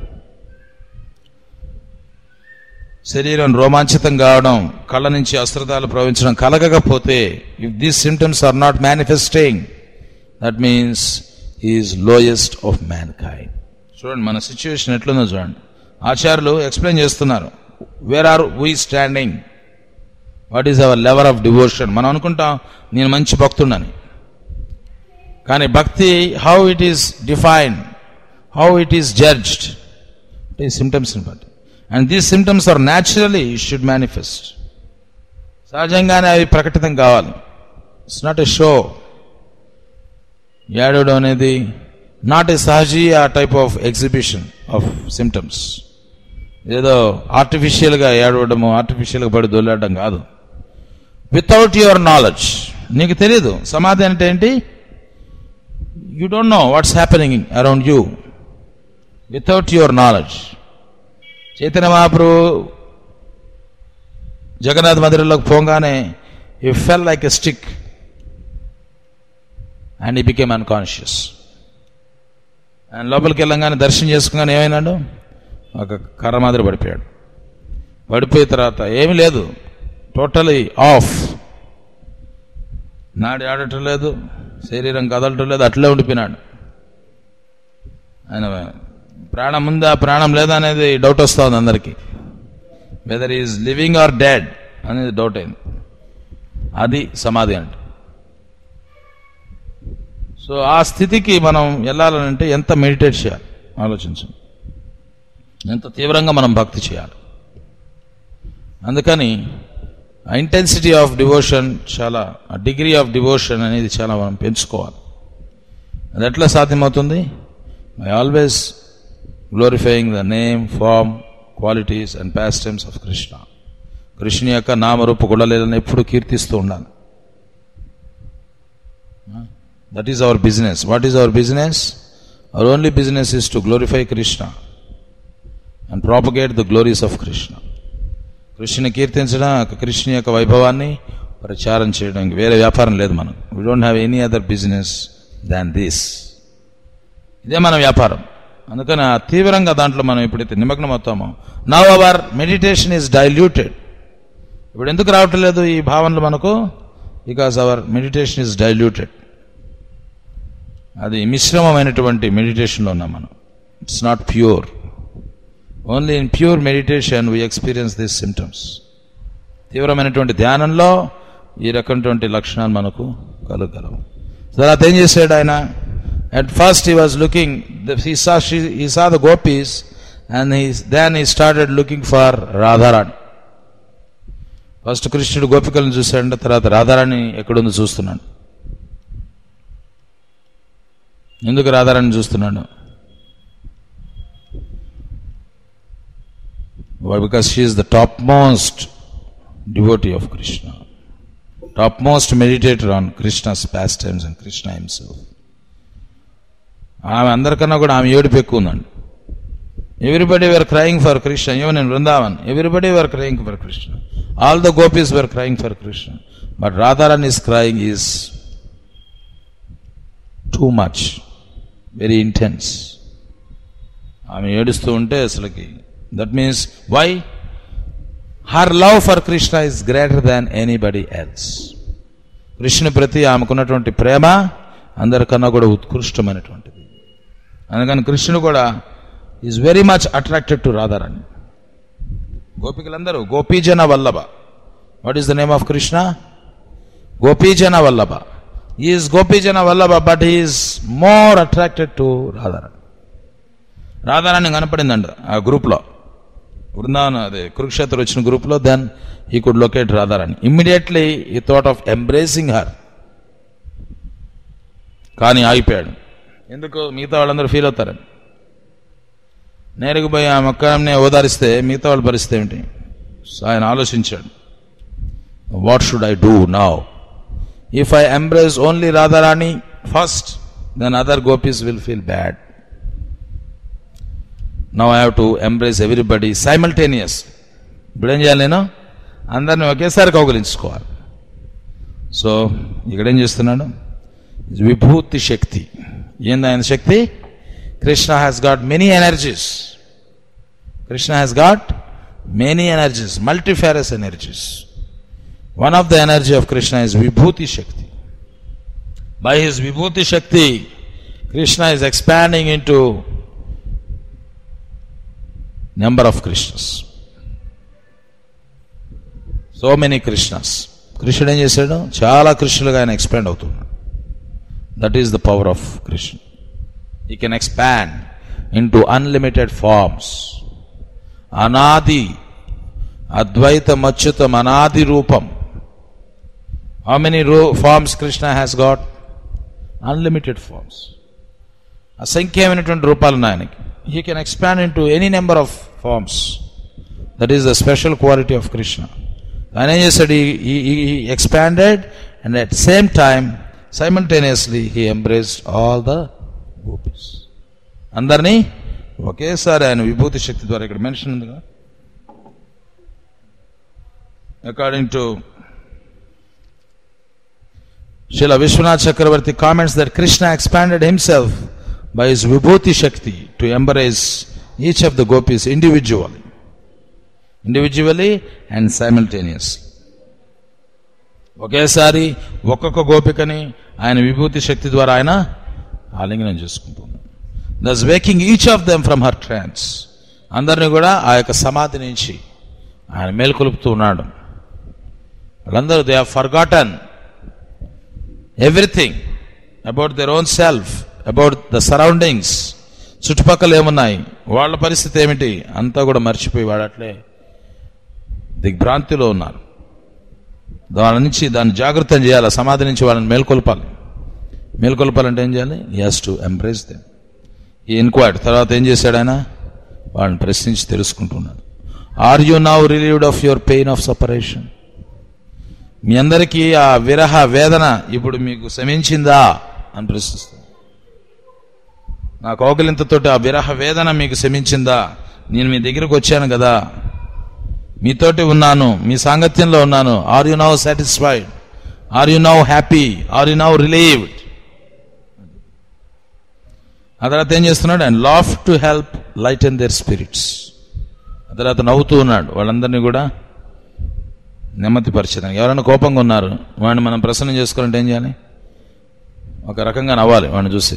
శరీరం రోమాంచితం కావడం కళ్ళ నుంచి అస్త్రదాలు ప్రవహించడం కలగకపోతే if these symptoms are not manifesting that means is lowest of mankind చూడండి మన సిచ్యువేషన్ ఎట్లుందో చూడండి ఆచార్యులు ఎక్స్ప్లెయిన్ చేస్తున్నారు where are we standing what is our level of devotion మనం అనుకుంటాం నేను మంచి భక్తుడని కానీ భక్తి how it is defined how it is judged ఈ సిమ్టమ్స్ బట్టి and these symptoms are naturally should manifest సహజంగానే అవి ప్రకటితం కావాలి ఇట్స్ నాట్ ఎ షో ఏడవడం అనేది not a sahajiya type of exhibition of symptoms ఏదో ఆర్టిఫిషియల్గా ఏడవడము ఆర్టిఫిషియల్గా పడి దొల్లడం కాదు వితౌట్ యువర్ నాలెడ్జ్ నీకు తెలియదు సమాధి అంటే ఏంటి you don't know what's happening around you without your knowledge Chaitanya Mahaprabhu Jagannath మందిరంలోకి పోగానే he fell like a stick and he became unconscious ఆయన లోపలికి వెళ్ళంగానే దర్శనం చేసుకుని ఏమైనాడు ఒక కర్ర మాదిరి పడిపోయాడు పడిపోయిన తర్వాత ఏమీ లేదు టోటలీ ఆఫ్ నాడి ఆడటం లేదు శరీరం కదలటం లేదు అట్లే ఉండిపోయినాడు ఆయన ప్రాణం ఉందా ప్రాణం లేదా అనేది డౌట్ వస్తుంది అందరికీ whether is living or dead అనేది డౌట్ అయింది అది సమాధి అంటే సో ఆ స్థితికి మనం వెళ్ళాలంటే ఎంత మెడిటేట్ చేయాలి ఆలోచించండి ఎంత తీవ్రంగా మనం భక్తి చేయాలి అందుకని ఆ ఇంటెన్సిటీ ఆఫ్ డివోషన్ చాలా ఆ డిగ్రీ ఆఫ్ డివోషన్ అనేది చాలా మనం పెంచుకోవాలి అది ఎట్లా సాధ్యమవుతుంది I always glorifying the name form qualities and pastimes of Krishna Krishna యొక్క నామరూప గుణలీలను ఎప్పుడు కీర్తిస్తూ ఉండాలి that is our business what is our business our only business is to glorify Krishna and propagate the glories of Krishna కృష్ణని కీర్తించడం కృష్ణ యొక్క వైభవాన్ని ప్రచారం చేయడం ఇంక వేరే వ్యాపారం లేదు మనం we don't have any other business than this ఇదే మన వ్యాపారం అందుకని ఆ తీవ్రంగా దాంట్లో మనం ఎప్పుడైతే నిమగ్నం అవుతామో now our meditation is diluted ఇప్పుడు ఎందుకు రావటం లేదు ఈ భావనలు మనకు because our meditation is diluted అది మిశ్రమమైనటువంటి మెడిటేషన్లో ఉన్నాం మనం it's not pure only in pure meditation we experience these symptoms తీవ్రమైనటువంటి ధ్యానంలో ఈ రకమైనటువంటి లక్షణాలు మనకు కలగలవు తర్వాత ఏం చేశాడు ఆయన at first he was looking he saw he saw the gopis and he then he started looking for Radharani first కృష్ణుడు గోపికలను చూశాడు తర్వాత రాధారాణి ఎక్కడుందో చూస్తున్నాడు ఎందుకు రాధారాణి చూస్తున్నాడు because she is the top most devotee of Krishna top most meditator on Krishna's pastimes and Krishna himself ఆమె అందరికన్నా కూడా ఆమె ఏడుపు ఎక్కువ ఉందండి everybody were crying for Krishna even in Vrindavan everybody were crying for Krishna all the gopis were crying for Krishna but Radharani is crying is too much very intense ఆమె ఏడుస్తూ ఉంటే అసలుకి that means why her love for Krishna is greater than anybody else కృష్ణుని ప్రతి ఆమెకున్నటువంటి ప్రేమ అందరికన్నా కూడా ఉత్కృష్టమైనటువంటిది అందుకని కృష్ణుడు కూడా is very much attracted to Radharani గోపికలందరూ Gopijana Vallabha what is the name of Krishna Gopijana Vallabha is Gopijana Vallabha but is more attracted to Radharani Radharani కనపడిందంట ఆ గ్రూప్లో బృందావన అదే కురుక్షేత్ర వచ్చిన గ్రూప్లో then he could locate Radharani immediately he thought of embracing her కానీ ఆగిపోయాడు ఎందుకు మిగతా వాళ్ళందరూ ఫీల్ అవుతారని నేరుగా పోయి ఆ మొక్కనే ఓదారిస్తే మిగతా వాళ్ళ పరిస్థితి ఏమిటి సో ఆయన ఆలోచించాడు what should I do now if I embrace only Radharani first then other gopis will feel bad now I have to embrace everybody simultaneous ఇప్పుడు ఏం చేయాలి నేను అందరిని ఒకేసారి కౌగులించుకోవాలి సో ఇక్కడేం చేస్తున్నాడు విభూతి శక్తి ఏంది ఆయన శక్తి Krishna has got many energies Krishna has got many energies multifarious energies one of the energy of Krishna is విభూతి శక్తి బై హిస్ విభూతి శక్తి Krishna is expanding into number of Krishnas so many Krishnas కృష్ణుడు ఏం చేశాడు చాలా కృష్ణులుగా ఆయన ఎక్స్పాండ్ అవుతున్నాడు that is the power of Krishna he can expand into unlimited forms అనాది అద్వైతం అచ్యుతం అనాది రూపం హౌ మెనీ రూ forms Krishna has got unlimited forms అసంఖ్యమైనటువంటి రూపాలు ఉన్నాయి ఆయనకి he can expand into any number of forms that is the special quality of Krishna ఆయన ఏం చేశాడు he expanded and at same time simultaneously he embraced all the gopis అందరినీ ఒకేసారి ఆయన విభూతి శక్తి ద్వారా ఇక్కడ మెన్షన్ ఉంది కదా according to Srila Vishwanath Chakravarti comments that Krishna expanded himself by his vibhuti shakti to embrace each of the gopis individually. Individually and simultaneously. ఒకేసారి ఒక్కొక్క గోపికని ఆయన విభూతి శక్తి ద్వారా ఆయన ఆలింగనం చేసుకుంటున్నాడు thus waking each of them from her trance అందరినీ కూడా ఆ యొక్క సమాధి నుంచి ఆయన మేల్కొలుపుతూ ఉన్నాడు వాళ్ళందరూ they have forgotten everything about their own self about the surroundings చుట్టుపక్కల ఏమున్నాయి వాళ్ళ పరిస్థితి ఏమిటి అంతా కూడా మర్చిపోయి వాడట్లే దిగ్భ్రాంతిలో ఉన్నారు దాని నుంచి దాన్ని జాగ్రత్తం చేయాలి సమాధి నుంచి వాళ్ళని మేల్కొల్పాలి మేల్కొల్పాలంటే ఏం చేయాలి as to impress them he enquired తర్వాత ఏం చేశాడు ఆయన వాళ్ళని ప్రశ్నించి తెలుసుకుంటున్నాడు are you now relieved of your pain of separation మీ అందరికీ ఆ విరహ వేదన ఇప్పుడు మీకు శమించిందా అని ప్రశ్నిస్తుంది నా కోకలింతతోటి ఆ విరహ వేదన మీకు శమించిందా నేను మీ దగ్గరకు వచ్చాను కదా మీతోటి ఉన్నాను మీ సాంగత్యంలో ఉన్నాను are you now satisfied are you now happy are you now relieved ఆ తర్వాత ఏం చేస్తున్నాడు and laugh to help lighten their spirits ఆ తర్వాత నవ్వుతూ ఉన్నాడు వాళ్ళందరినీ కూడా నెమ్మది పరిచయం ఎవరైనా కోపంగా ఉన్నారు వాడిని మనం ప్రసన్నం చేసుకోవాలంటే ఏం చేయాలి ఒక రకంగా నవ్వాలి వాడిని చూసి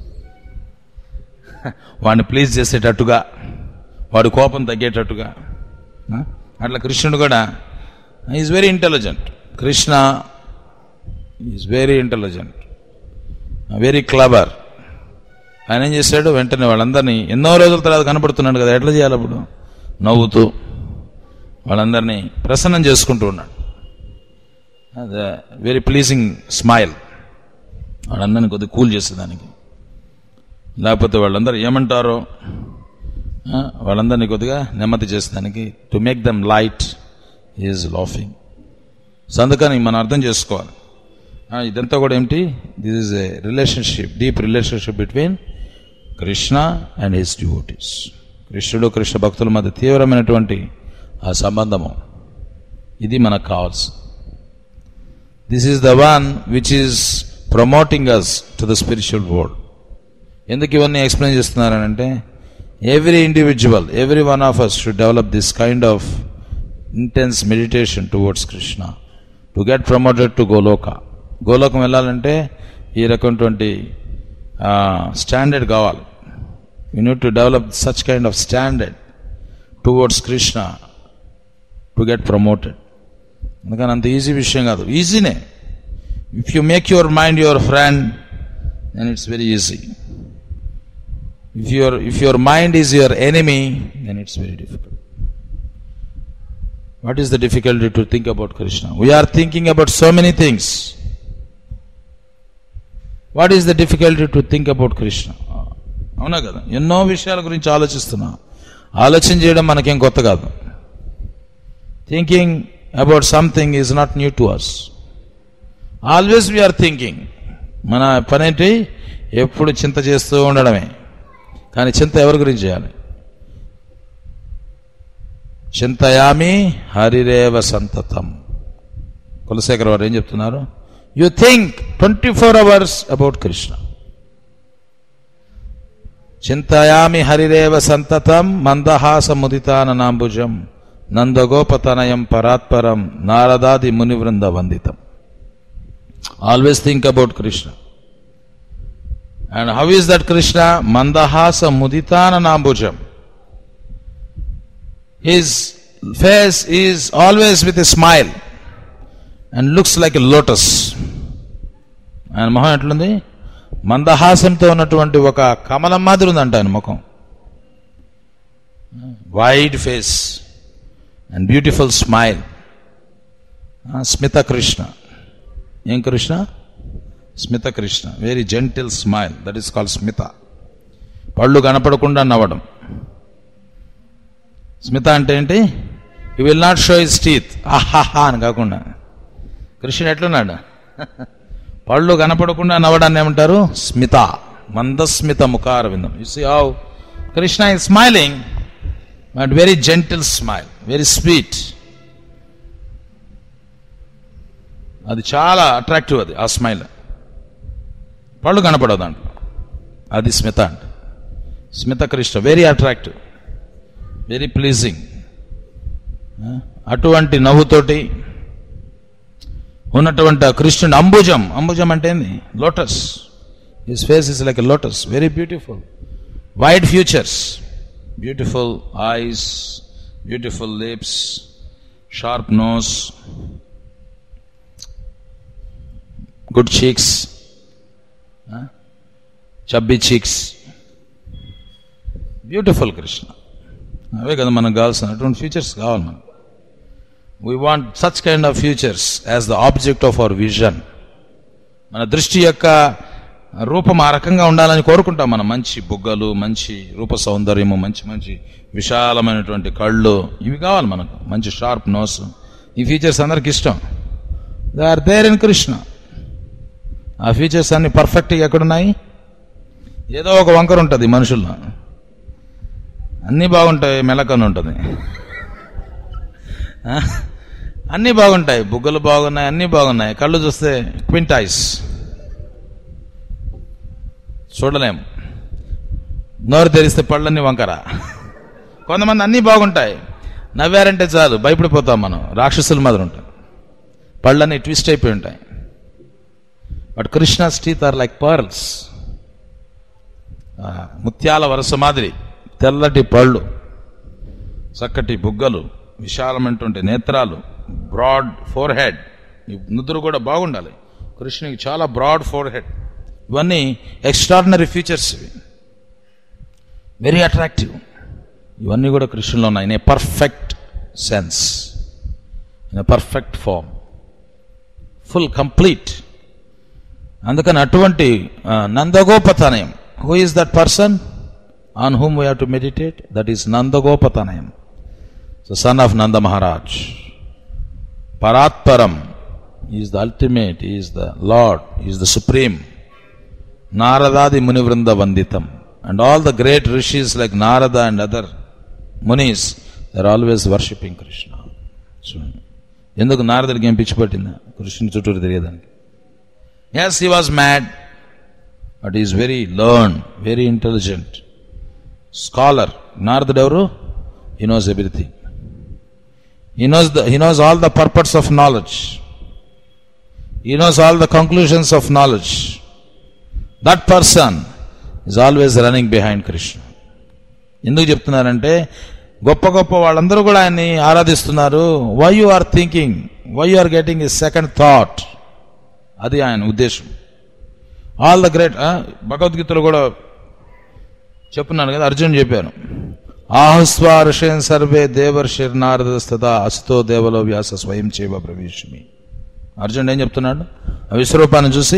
వాడిని ప్లీజ్ చేసేటట్టుగా వాడి కోపం తగ్గేటట్టుగా ఆ? అట్లా కృష్ణుడు కూడా is very intelligent Krishna is very intelligent very clever ఆయన ఏం చేశాడు వెంటనే వాళ్ళందరినీ ఎన్నో రోజుల తర్వాత కనపడుతున్నాడు కదా ఎట్లా చేయాలి అప్పుడు నవ్వుతూ వాళ్ళందరినీ ప్రసన్నం చేసుకుంటూ ఉన్నాడు అదే వెరీ ప్లీజింగ్ స్మైల్ వాళ్ళందరినీ కొద్దిగా కూల్ చేసేదానికి లేకపోతే వాళ్ళందరూ ఏమంటారో ఆ, వాళ్ళందరినీ కొద్దిగా నెమ్మది చేసేదానికి to make them light is laughing so అందుకని మనం అర్థం చేసుకోవాలి ఆ, ఇదంతా కూడా ఏమిటి this is a relationship deep relationship between Krishna and his devotees కృష్ణుడు కృష్ణ భక్తుల మధ్య తీవ్రమైనటువంటి ఆ సంబంధము ఇది మనకు కావాల్సి this is the one which is promoting us to the spiritual world ఎందుకు ఇవన్నీ ఎక్స్ప్లెయిన్ చేస్తున్నారనంటే every individual every one of us should develop this kind of intense meditation towards Krishna to get promoted to Goloka గోలోకం వెళ్ళాలంటే ఈ రకమైనటువంటి standard కావాలి you need to develop such kind of standard towards Krishna to get promoted అందుకని అంత easy విషయం కాదు ఈజీనే if you make your mind your friend then it's very easy if your if your mind is your enemy then it's very difficult what is the difficulty to think about Krishna we are thinking about so many things what is the difficulty to think about Krishna అవునా కదా ఎన్నో విషయాల గురించి ఆలోచిస్తున్నా ఆలోచన చేయడం మనకేం కొత్త కాదు thinking about something is not new to us always we are thinking మన పనేంటి ఎప్పుడు చింత చేస్తూ ఉండడమే కానీ చింత ఎవరి గురించి చేయాలి చింతయామి హరిరేవ సంతతం కులశేఖర్ వారు ఏం చెప్తున్నారు you think twenty four hours about Krishna చింతయామి హరిరేవ సంతతం మందహాస ముదితానంబుజం నందగోపతనయం పరాత్పరం నారదాది మునివృంద వందితం always think about Krishna and how is that Krishna మందహాస ముదితానంబుజం his face is always with a smile and looks like a lotus ఆయన మొహం ఎట్లుంది మందహాసంతో ఉన్నటువంటి ఒక కమలం మాదిరి ఉందంట ఆయన ముఖం wide face and beautiful smile స్మిత కృష్ణ ఏం కృష్ణ స్మిత Krishna very gentle smile that is called స్మిత పళ్ళు కనపడకుండా నవ్వడం స్మిత అంటే ఏంటి you will not show his teeth ఆహాహా అని కాకుండా కృష్ణుడు ఎట్లున్నాడు పళ్ళు కనపడకుండా నవ్వడాన్ని ఏమంటారు స్మిత మందస్మిత ముఖార విందం you see how Krishna is smiling but very gentle smile very sweet అది చాలా అట్రాక్టివ్ అది ఆ స్మైల్ పళ్ళు కనపడవు దాంట్లో అది స్మిత అంట స్మిత Krishna very attractive very pleasing అటువంటి నవ్వుతోటి ఉన్నటువంటి ఆ కృష్ణుని అంబుజం అంబుజం అంటే ఏంది lotus his face is like a lotus very beautiful wide features beautiful eyes beautiful lips sharp nose good cheeks chubby cheeks beautiful Krishna అవే కదా మనకు కావాల్సిన అటువంటి ఫ్యూచర్స్ కావాలి మనకు we want such kind of features as the object of our vision మన దృష్టి యొక్క రూపం ఆ రకంగా ఉండాలని కోరుకుంటాం మనం మంచి బుగ్గలు మంచి రూప సౌందర్యము మంచి మంచి విశాలమైనటువంటి కళ్ళు ఇవి కావాలి మనకు మంచి షార్ప్ నోస్ ఈ ఫీచర్స్ అందరికి ఇష్టం they are there in Krishna ఆ ఫీచర్స్ అన్ని పర్ఫెక్ట్గా ఎక్కడున్నాయి ఏదో ఒక వంకర ఉంటుంది మనుషుల్లో అన్నీ బాగుంటాయి మెలకని ఉంటుంది ఆ? అన్నీ బాగుంటాయి బుగ్గలు బాగున్నాయి అన్నీ బాగున్నాయి కళ్ళు చూస్తే క్వింటాయిస్ చూడలేం నోరు తెరిస్తే పళ్ళన్నీ వంకర కొంతమంది అన్నీ బాగుంటాయి నవ్వారంటే చాలు భయపడిపోతాం మనం రాక్షసుల మాదిరి ఉంటాయి పళ్ళన్నీ ట్విస్ట్ అయిపోయి ఉంటాయి but Krishna's teeth are like pearls ముత్యాల వరస మాదిరి తెల్లటి పళ్ళు చక్కటి బుగ్గలు విశాలమైనటువంటి నేత్రాలు బ్రాడ్ ఫోర్ హెడ్ ఈ నుదురు కూడా బాగుండాలి కృష్ణునికి చాలా బ్రాడ్ ఫోర్ హెడ్ ఇవన్నీ ఎక్స్ట్రాడినరీ ఫీచర్స్ ఇవి వెరీ అట్రాక్టివ్ ఇవన్నీ కూడా కృష్ణులో ఉన్నాయి in a perfect sense in a perfect form full complete అందుకని అటువంటి ఆ, నందగోపతనయం who is that person on whom we have to meditate that is నందగోపతనయం so son of Nanda Maharaj పరాత్పరం is the ultimate is the Lord is the supreme నారదాది ముని వృంద వందితం and all the great rishis like Narada and other munis they're always worshipping Krishna చూడండి ఎందుకు నారదుడికి ఏం పిచ్చి పట్టిందా కృష్ణుని చుట్టూరు తిరిగేదానికి yes he was mad but is very learn very intelligent scholar నారదుడు ఎవరు he knows everything he knows the he knows all the purpose of knowledge he knows all the conclusions of knowledge that person is always running behind Krishna ఎందుకు చెప్తున్నారంటే గొప్ప గొప్ప వాళ్ళందరూ కూడా ఆయన్ని ఆరాధిస్తున్నారు why you are thinking why you are getting a second thought అది ఆయన ఉద్దేశం ఆల్ ద గ్రేట్ భగవద్గీతలో కూడా చెప్పున్నాను కదా అర్జున్ చెప్పాను ఆహస్వా ఋషయం సర్వే దేవర్షిర్ నారదస్తదా అస్తో దేవలో వ్యాస స్వయం చేవ ప్రవేశమి అర్జున్ ఏం చెప్తున్నాడు ఆ విశ్వరూపాన్ని చూసి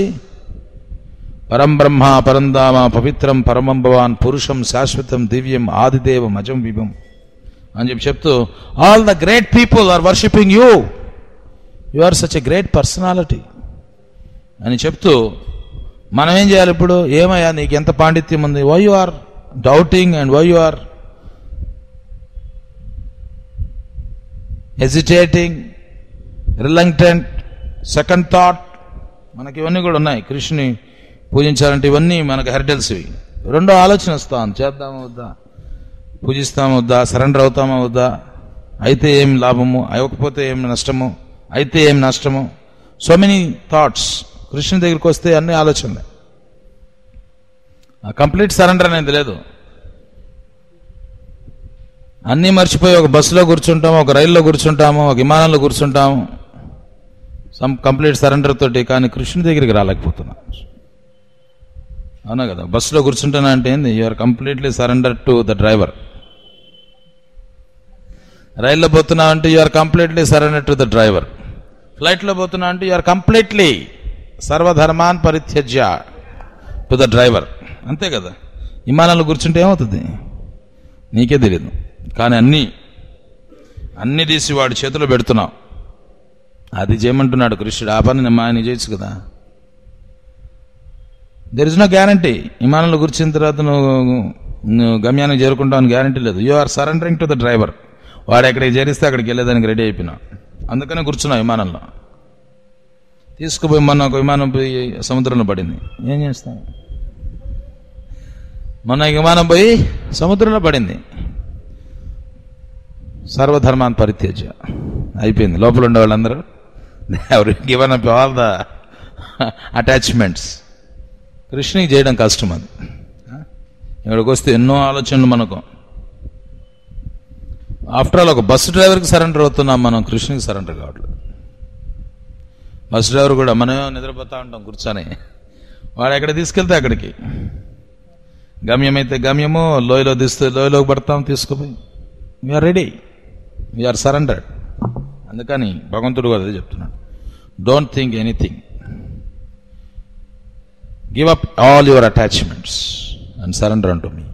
పరం బ్రహ్మ పరంధామ పవిత్రం పరమం భవాన్ పురుషం శాశ్వతం దివ్యం ఆదిదేవం అజం విభం అని చెప్పి చెప్తూ all the great people are worshipping you you are such a great personality అని చెప్తూ మనం ఏం చేయాలి ఇప్పుడు ఏమయ్యా నీకు ఎంత పాండిత్యం ఉంది why you are doubting and why you are hesitating reluctant second thought మనకి ఇవన్నీ కూడా ఉన్నాయి కృష్ణుని పూజించాలంటే ఇవన్నీ మనకు హెరిటల్స్ ఇవి రెండో ఆలోచన వస్తాం చేద్దామా వద్దా పూజిస్తామా వద్దా సరెండర్ అవుతామా వద్దా అయితే ఏం లాభము అవ్వకపోతే ఏం నష్టము అయితే ఏం నష్టము సో మెనీ థాట్స్ కృష్ణుని దగ్గరికి వస్తే అన్ని ఆలోచనలే కంప్లీట్ సరెండర్ అనేది లేదు అన్నీ మర్చిపోయి ఒక బస్సులో కూర్చుంటాము ఒక రైల్లో కూర్చుంటాము ఒక విమానంలో కూర్చుంటాము సమ్ కంప్లీట్ సరెండర్ తోటి కానీ కృష్ణుని దగ్గరికి రాలేకపోతున్నాం అవునా కదా బస్సులో కూర్చుంటున్నా అంటే ఏంది you are completely surrender to the driver రైల్లో పోతున్నా అంటే you are completely surrender to the driver ఫ్లైట్లో పోతున్నా అంటే యూఆర్ కంప్లీట్లీ సర్వధర్మాన్ పరిత్యజ్య టు ద డ్రైవర్ అంతే కదా విమానంలో కూర్చుంటే ఏమవుతుంది నీకే తెలియదు కానీ అన్నీ అన్ని తీసి వాడి చేతిలో పెడుతున్నావు అది చేయమంటున్నాడు కృష్ణుడు ఆ పని మా ఆయన చేయొచ్చు కదా దెర్ ఇస్ నో గ్యారంటీ విమానంలో కూర్చున్న తర్వాత నువ్వు నువ్వు గమ్యానికి చేరుకుంటావు గ్యారంటీ లేదు you are surrendering to the driver వాడు ఎక్కడికి చేరిస్తే అక్కడికి వెళ్ళేదానికి రెడీ అయిపోయినావు అందుకనే కూర్చున్నావు విమానంలో తీసుకుపోయి మొన్న ఒక విమానం పోయి సముద్రంలో పడింది ఏం చేస్తాం మొన్న విమానం పోయి సముద్రంలో పడింది సర్వధర్మాన్ని పరిత్యజ్య అయిపోయింది లోపల ఉండే వాళ్ళందరూ ఎవరు given up all the attachments కృష్ణకి చేయడం కష్టం అది ఇక్కడికి వస్తే ఎన్నో ఆలోచనలు మనకు ఆఫ్టర్ ఆల్ ఒక బస్సు డ్రైవర్కి సరెండర్ అవుతున్నాం మనం కృష్ణకి సరెండర్ కావట్లేదు బస్ డ్రైవర్ కూడా మనం నిద్రపోతా ఉంటాం కూర్చొని వాడు ఎక్కడ తీసుకెళ్తే అక్కడికి గమ్యం అయితే గమ్యము లోయలో తీస్తే లోయలోకి పడతాం తీసుకుపోయి వీఆర్ రెడీ వీఆర్ సరెండర్డ్ అందుకని భగవంతుడు కూడా అదే చెప్తున్నాడు don't think anything give up all your attachments and surrender అంటూ మీ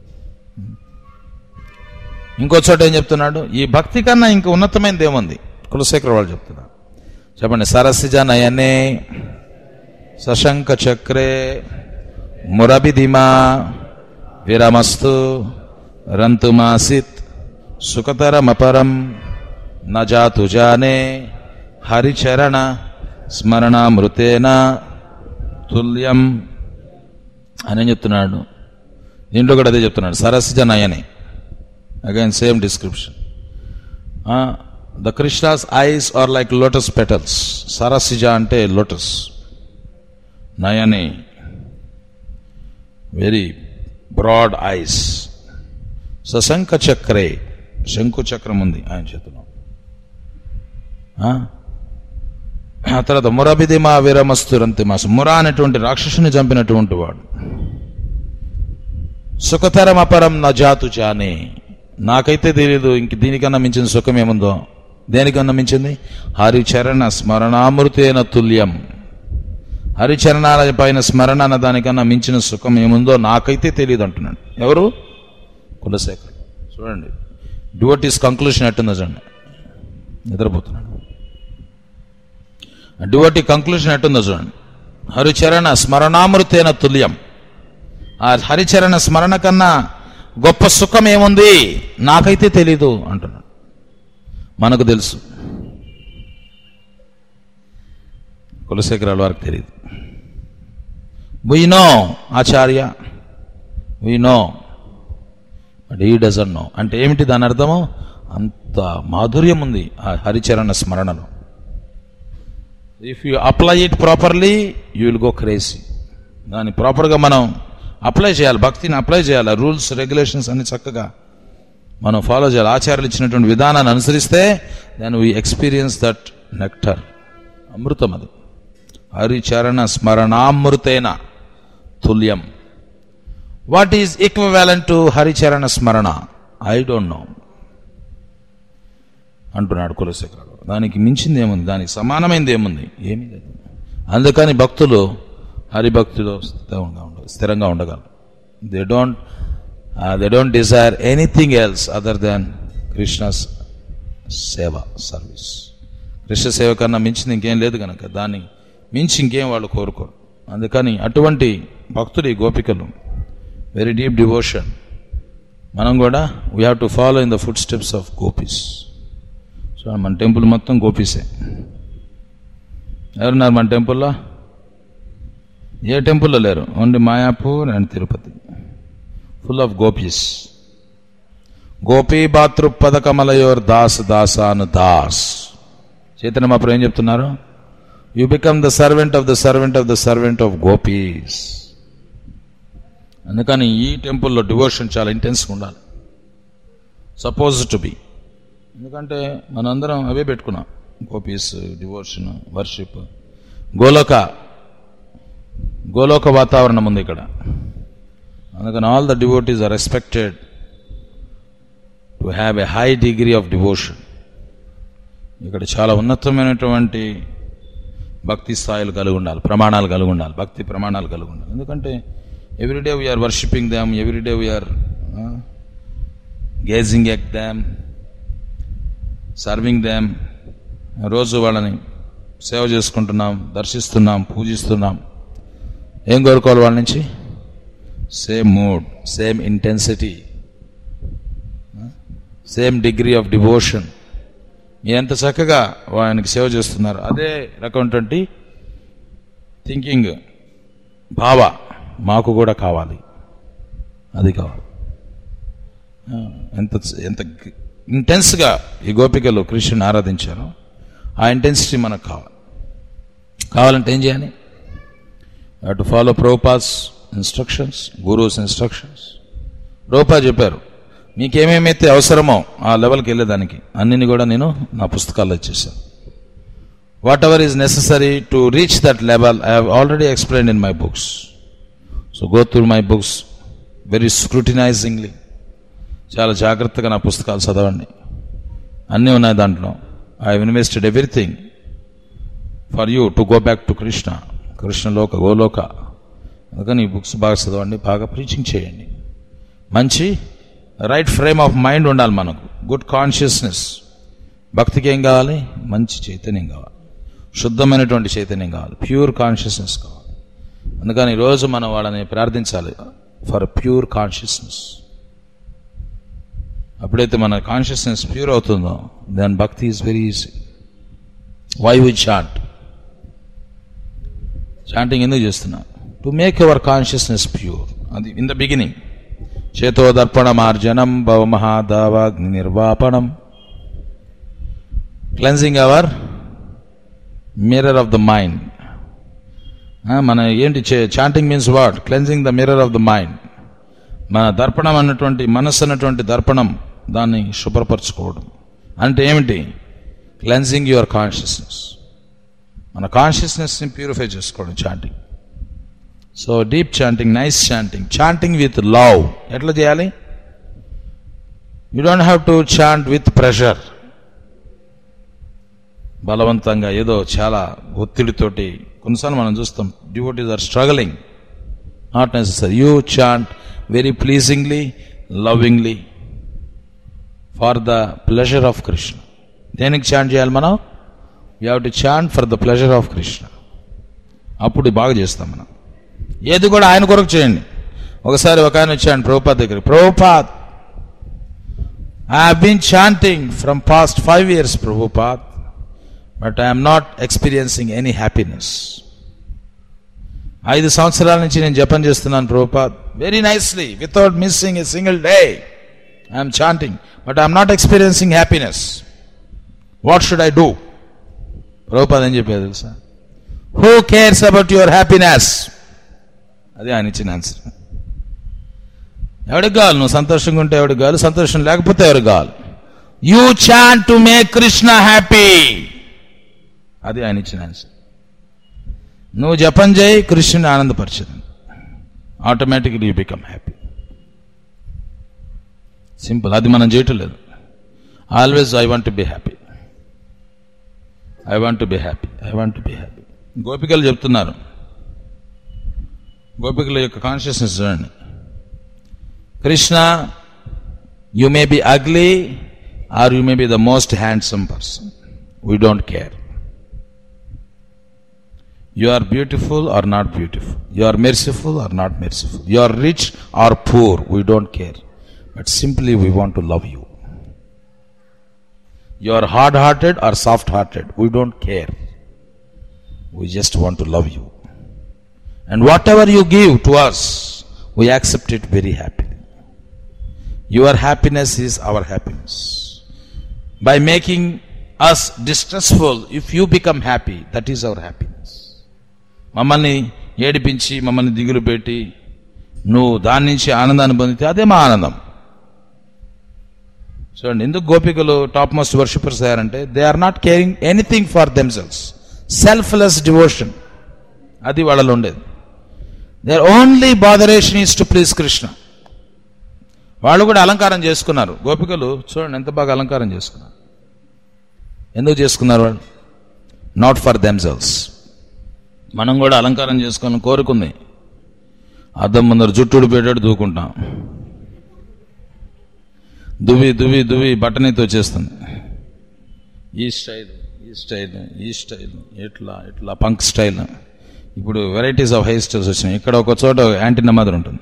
ఇంకో చోట ఏం చెప్తున్నాడు ఈ భక్తి కన్నా ఇంకా ఉన్నతమైనది ఏముంది కులశేఖర వాళ్ళు చెప్తున్నారు చెప్పండి సరసిజ నయనే సశంక చక్రే మురబిధిమా విరమస్తు రంతుమాసిత్ సుఖతరమపరం నజాతు జానే హరిచరణ స్మరణామృతేన తుల్యం అని ఏం చెప్తున్నాడు దీంట్లో కూడా అదే చెప్తున్నాడు సరసిజ నయనే again same description the Krishna's eyes are like lotus petals సరసిజ అంటే లోటస్ నయనే వెరీ బ్రాడ్ ఐస్ సశంఖ చక్రే శంకు చక్రం ఉంది ఆయన చేతిలో ఆ? ఆ తర్వాత మురబిదిమా వీరమస్తురంతిమాస ముర అనేటువంటి రాక్షసుని చంపినటువంటి వాడు సుఖతరం అపరం నా జాతు జానే నాకైతే తెలియదు ఇంక దీనికన్నా మించిన సుఖం ఏముందో దేనికన్నా మించింది హరిచరణ స్మరణామృతేన తుల్యం హరిచరణాల పైన స్మరణ అన్న దానికన్నా మించిన సుఖం ఏముందో నాకైతే తెలియదు అంటున్నాడు ఎవరు కులశేఖర్ చూడండి డివోటీస్ కంక్లూషన్ ఎట్టుందో చూడండి నిద్రపోతున్నాడు డివోటీ కంక్లూషన్ ఎట్టుందో చూడండి హరిచరణ స్మరణామృతేన తుల్యం ఆ హరిచరణ స్మరణ కన్నా గొప్ప సుఖం ఏముంది నాకైతే తెలీదు అంటున్నాడు మనకు తెలుసు కులశేఖరాల వారికి తెలియదు we know acharya we know but he doesn't know అంటే ఏమిటి దాని అర్థము అంత మాధుర్యం ఉంది ఆ హరిచరణ స్మరణలో if you apply it properly you will go crazy దాన్ని ప్రాపర్గా మనం అప్లై చేయాలి భక్తిని అప్లై చేయాలి రూల్స్ రెగ్యులేషన్స్ అన్ని చక్కగా మనం ఫాలో చేయాలి ఆచార్యులు ఇచ్చినటువంటి విధానాన్ని అనుసరిస్తే then we experience that nectar అమృతం అది హరిచరణ స్మరణామృతేన తుల్యం వాట్ ఈజ్ ఈక్వవాలెంట్ టు హరిచరణ స్మరణ ఐ డోంట్ నో అంటున్నాడు కులశేఖరుడు దానికి మించింది ఏముంది దానికి సమానమైనది ఏముంది ఏమీ లేదు అందుకని భక్తులు హరిభక్తిలో స్థిరంగా ఉండ స్థిరంగా ఉండగలరు they don't they don't desire anything else other than Krishna's seva service Krishna సేవ కన్నా మించింది ఇంకేం లేదు కనుక దాన్ని మించి ఇంకేం వాళ్ళు కోరుకోరు అందుకని అటువంటి భక్తులు ఈ గోపికలు వెరీ డీప్ డివోషన్ మనం కూడా we have to follow in the footsteps of gopis so మన టెంపుల్ మొత్తం గోపీసే ఎవరున్నారు మన టెంపుల్లో ఏ టెంపుల్లో లేరు only Mayapur and Tirupati full of gopis గోపీ బాతృపద కమలయోర్ దాస్ దాసాను దాస్ చైతన్య మాపురం ఏం చెప్తున్నారు you become the servant of the servant of the servant of gopis అందుకని ఈ టెంపుల్లో డివోషన్ చాలా ఇంటెన్స్గా ఉండాలి సపోజ్ టు బి ఎందుకంటే మనందరం అవే పెట్టుకున్నాం గోపీస్ డివోషన్ వర్షిప్ గోలోక గోలోక వాతావరణం ఉంది ఇక్కడ అందుకని all the devotees are respected to have a high degree of devotion ఇక్కడ చాలా ఉన్నతమైనటువంటి భక్తి స్థాయిలు కలిగి ఉండాలి ప్రమాణాలు కలిగి ఉండాలి భక్తి ప్రమాణాలు కలిగి ఉండాలి ఎందుకంటే every day we are worshipping them every day we are gazing ఎక్ దామ్ సర్వింగ్ దామ్ రోజు వాళ్ళని సేవ చేసుకుంటున్నాం దర్శిస్తున్నాం పూజిస్తున్నాం ఏం కోరుకోవాలి వాళ్ళ నుంచి same mood same intensity same degree of devotion మీరు ఎంత చక్కగా ఆయనకి సేవ చేస్తున్నారు అదే రకమైనటువంటి థింకింగ్ భావ మాకు కూడా కావాలి అది కావాలి ఆ, ఎంత ఎంత ఇంటెన్స్గా ఈ గోపికలు కృష్ణుని ఆరాధించారో ఆ ఇంటెన్సిటీ మనకు కావాలి కావాలంటే ఏం చేయాలి to follow Prabhupada's instructions guru's instructions Rupa చెప్పారు మీకేమేమైతే అవసరమో ఆ లెవెల్కి వెళ్ళేదానికి అన్నిని కూడా నేను నా పుస్తకాల్లో ఇచ్చేసాను whatever is necessary to reach that level I have already explain in my books so go through my books very scrutinizingly చాలా జాగ్రత్తగా నా పుస్తకాలు చదవండి అన్నీ ఉన్నాయి దాంట్లో I invested everything for you to go back to Krishna Krishnaloka Goloka అందుకని ఈ బుక్స్ బాగా చదవండి బాగా ప్రీచింగ్ చేయండి మంచి రైట్ ఫ్రేమ్ ఆఫ్ మైండ్ ఉండాలి మనకు గుడ్ కాన్షియస్నెస్ భక్తికి ఏం కావాలి మంచి చైతన్యం కావాలి శుద్ధమైనటువంటి చైతన్యం కావాలి ప్యూర్ కాన్షియస్నెస్ కావాలి అందుకని ఈరోజు మనం వాళ్ళని ప్రార్థించాలి ఫర్ ప్యూర్ కాన్షియస్నెస్ అప్పుడైతే మన కాన్షియస్నెస్ ప్యూర్ అవుతుందో దాని bhakti is very easy why we chant chanting ఎందుకు చేస్తున్నా to make your consciousness pure అది ఇన్ ద బిగినింగ్ చేతో దర్పణమార్జనం భవమహాదావాగ్ని నిర్వాపణం cleansing our mirror of the mind మన ఏంటి chanting means what cleansing the mirror of the mind మన దర్పణం అన్నటువంటి మనస్సు అన్నటువంటి దర్పణం దాన్ని శుభ్రపరచుకోవడం అంటే ఏమిటి క్లెన్సింగ్ యువర్ కాన్షియస్నెస్ మన కాన్షియస్నెస్ని ప్యూరిఫై చేసుకోవడం chanting so deep chanting nice chanting chanting with love ఎట్లా చేయాలి you don't have to chant with pressure బలవంతంగా ఏదో చాలా ఒత్తిడితోటి కొన్నిసార్లు మనం చూస్తాం devotees are struggling not necessary you chant very pleasingly lovingly for the pleasure of Krishna దేనికి చాంట్ చేయాలి మనం you have to chant for the pleasure of Krishna అప్పుడు బాగా చేస్తాం మనం ఏది కూడా ఆయన కొరకు చేయండి ఒకసారి ఒక ఆయన వచ్చాడు ప్రభుపాద్ దగ్గర Prabhupad I been chanting from past five years Prabhupad but I'm not experiencing any happiness ఐదు సంవత్సరాల నుంచి నేను జపం చేస్తున్నాను Prabhupad very nicely without missing a single day I'm chanting but I'm not experiencing happiness what should I do Prabhupad ఏం చెప్పారు తెలుసా who cares about your happiness అది ఆయన ఇచ్చిన ఆన్సర్ ఎవరికి కావాలి నువ్వు సంతోషంగా ఉంటే ఎవరికి కావాలి సంతోషం లేకపోతే ఎవరికి కావాలి you chant to make Krishna happy అది ఆయన ఇచ్చిన ఆన్సర్ నువ్వు జపం చేయి కృష్ణుని ఆనందపరచదు automatically you become happy simple అది మనం చేయటం లేదు always I want be happy I want be happy I want be happy గోపికలు చెప్తున్నారు గోపికల యొక్క కాన్షియస్నెస్ చూడండి Krishna you may be ugly or you may be the most handsome person we don't care you are beautiful or not beautiful you are merciful or not merciful you are rich or poor we don't care but simply we want to love you you are hard hearted or soft hearted we don't care we just want to love you And whatever you give to us, we accept it very happily. Your happiness is our happiness. By making us distressful, if you become happy, that is our happiness. మమ్మల్ని ఏడిపించి మమ్మల్ని దిగులు పెట్టి నువ్వు దాని నుంచి ఆనందాన్ని పొందితే అదే మా ఆనందం చూడండి ఎందుకు గోపికలు టాప్ మోస్ట్ వర్షిపర్స్ అయ్యారంటే they are not caring anything for themselves selfless devotion అది వాళ్ళలో ఉండేది their only botheration is to please Krishna వాళ్ళు కూడా అలంకారం చేసుకున్నారు గోపికలు చూడండి ఎంత బాగా అలంకారం చేసుకున్నారు ఎందుకు చేసుకున్నారు వాళ్ళు నాట్ ఫర్ దెమ్సెల్స్ మనం కూడా అలంకారం చేసుకోవాలని కోరుకుంది అద్దం ముందర జుట్టుడు పెట్టాడు దూకుంటాం దువి దువి దువి బట్టనైతే వచ్చేస్తుంది ఈ స్టైల్ ఈ స్టైల్ ఈ స్టైల్ ఇట్లా ఇట్లా పంక్ స్టైల్ ఇప్పుడు వెరైటీస్ ఆఫ్ హెయిర్ స్టైల్స్ వచ్చినాయి ఇక్కడ ఒక చోట యాంటీనా మాదిరి ఉంటుంది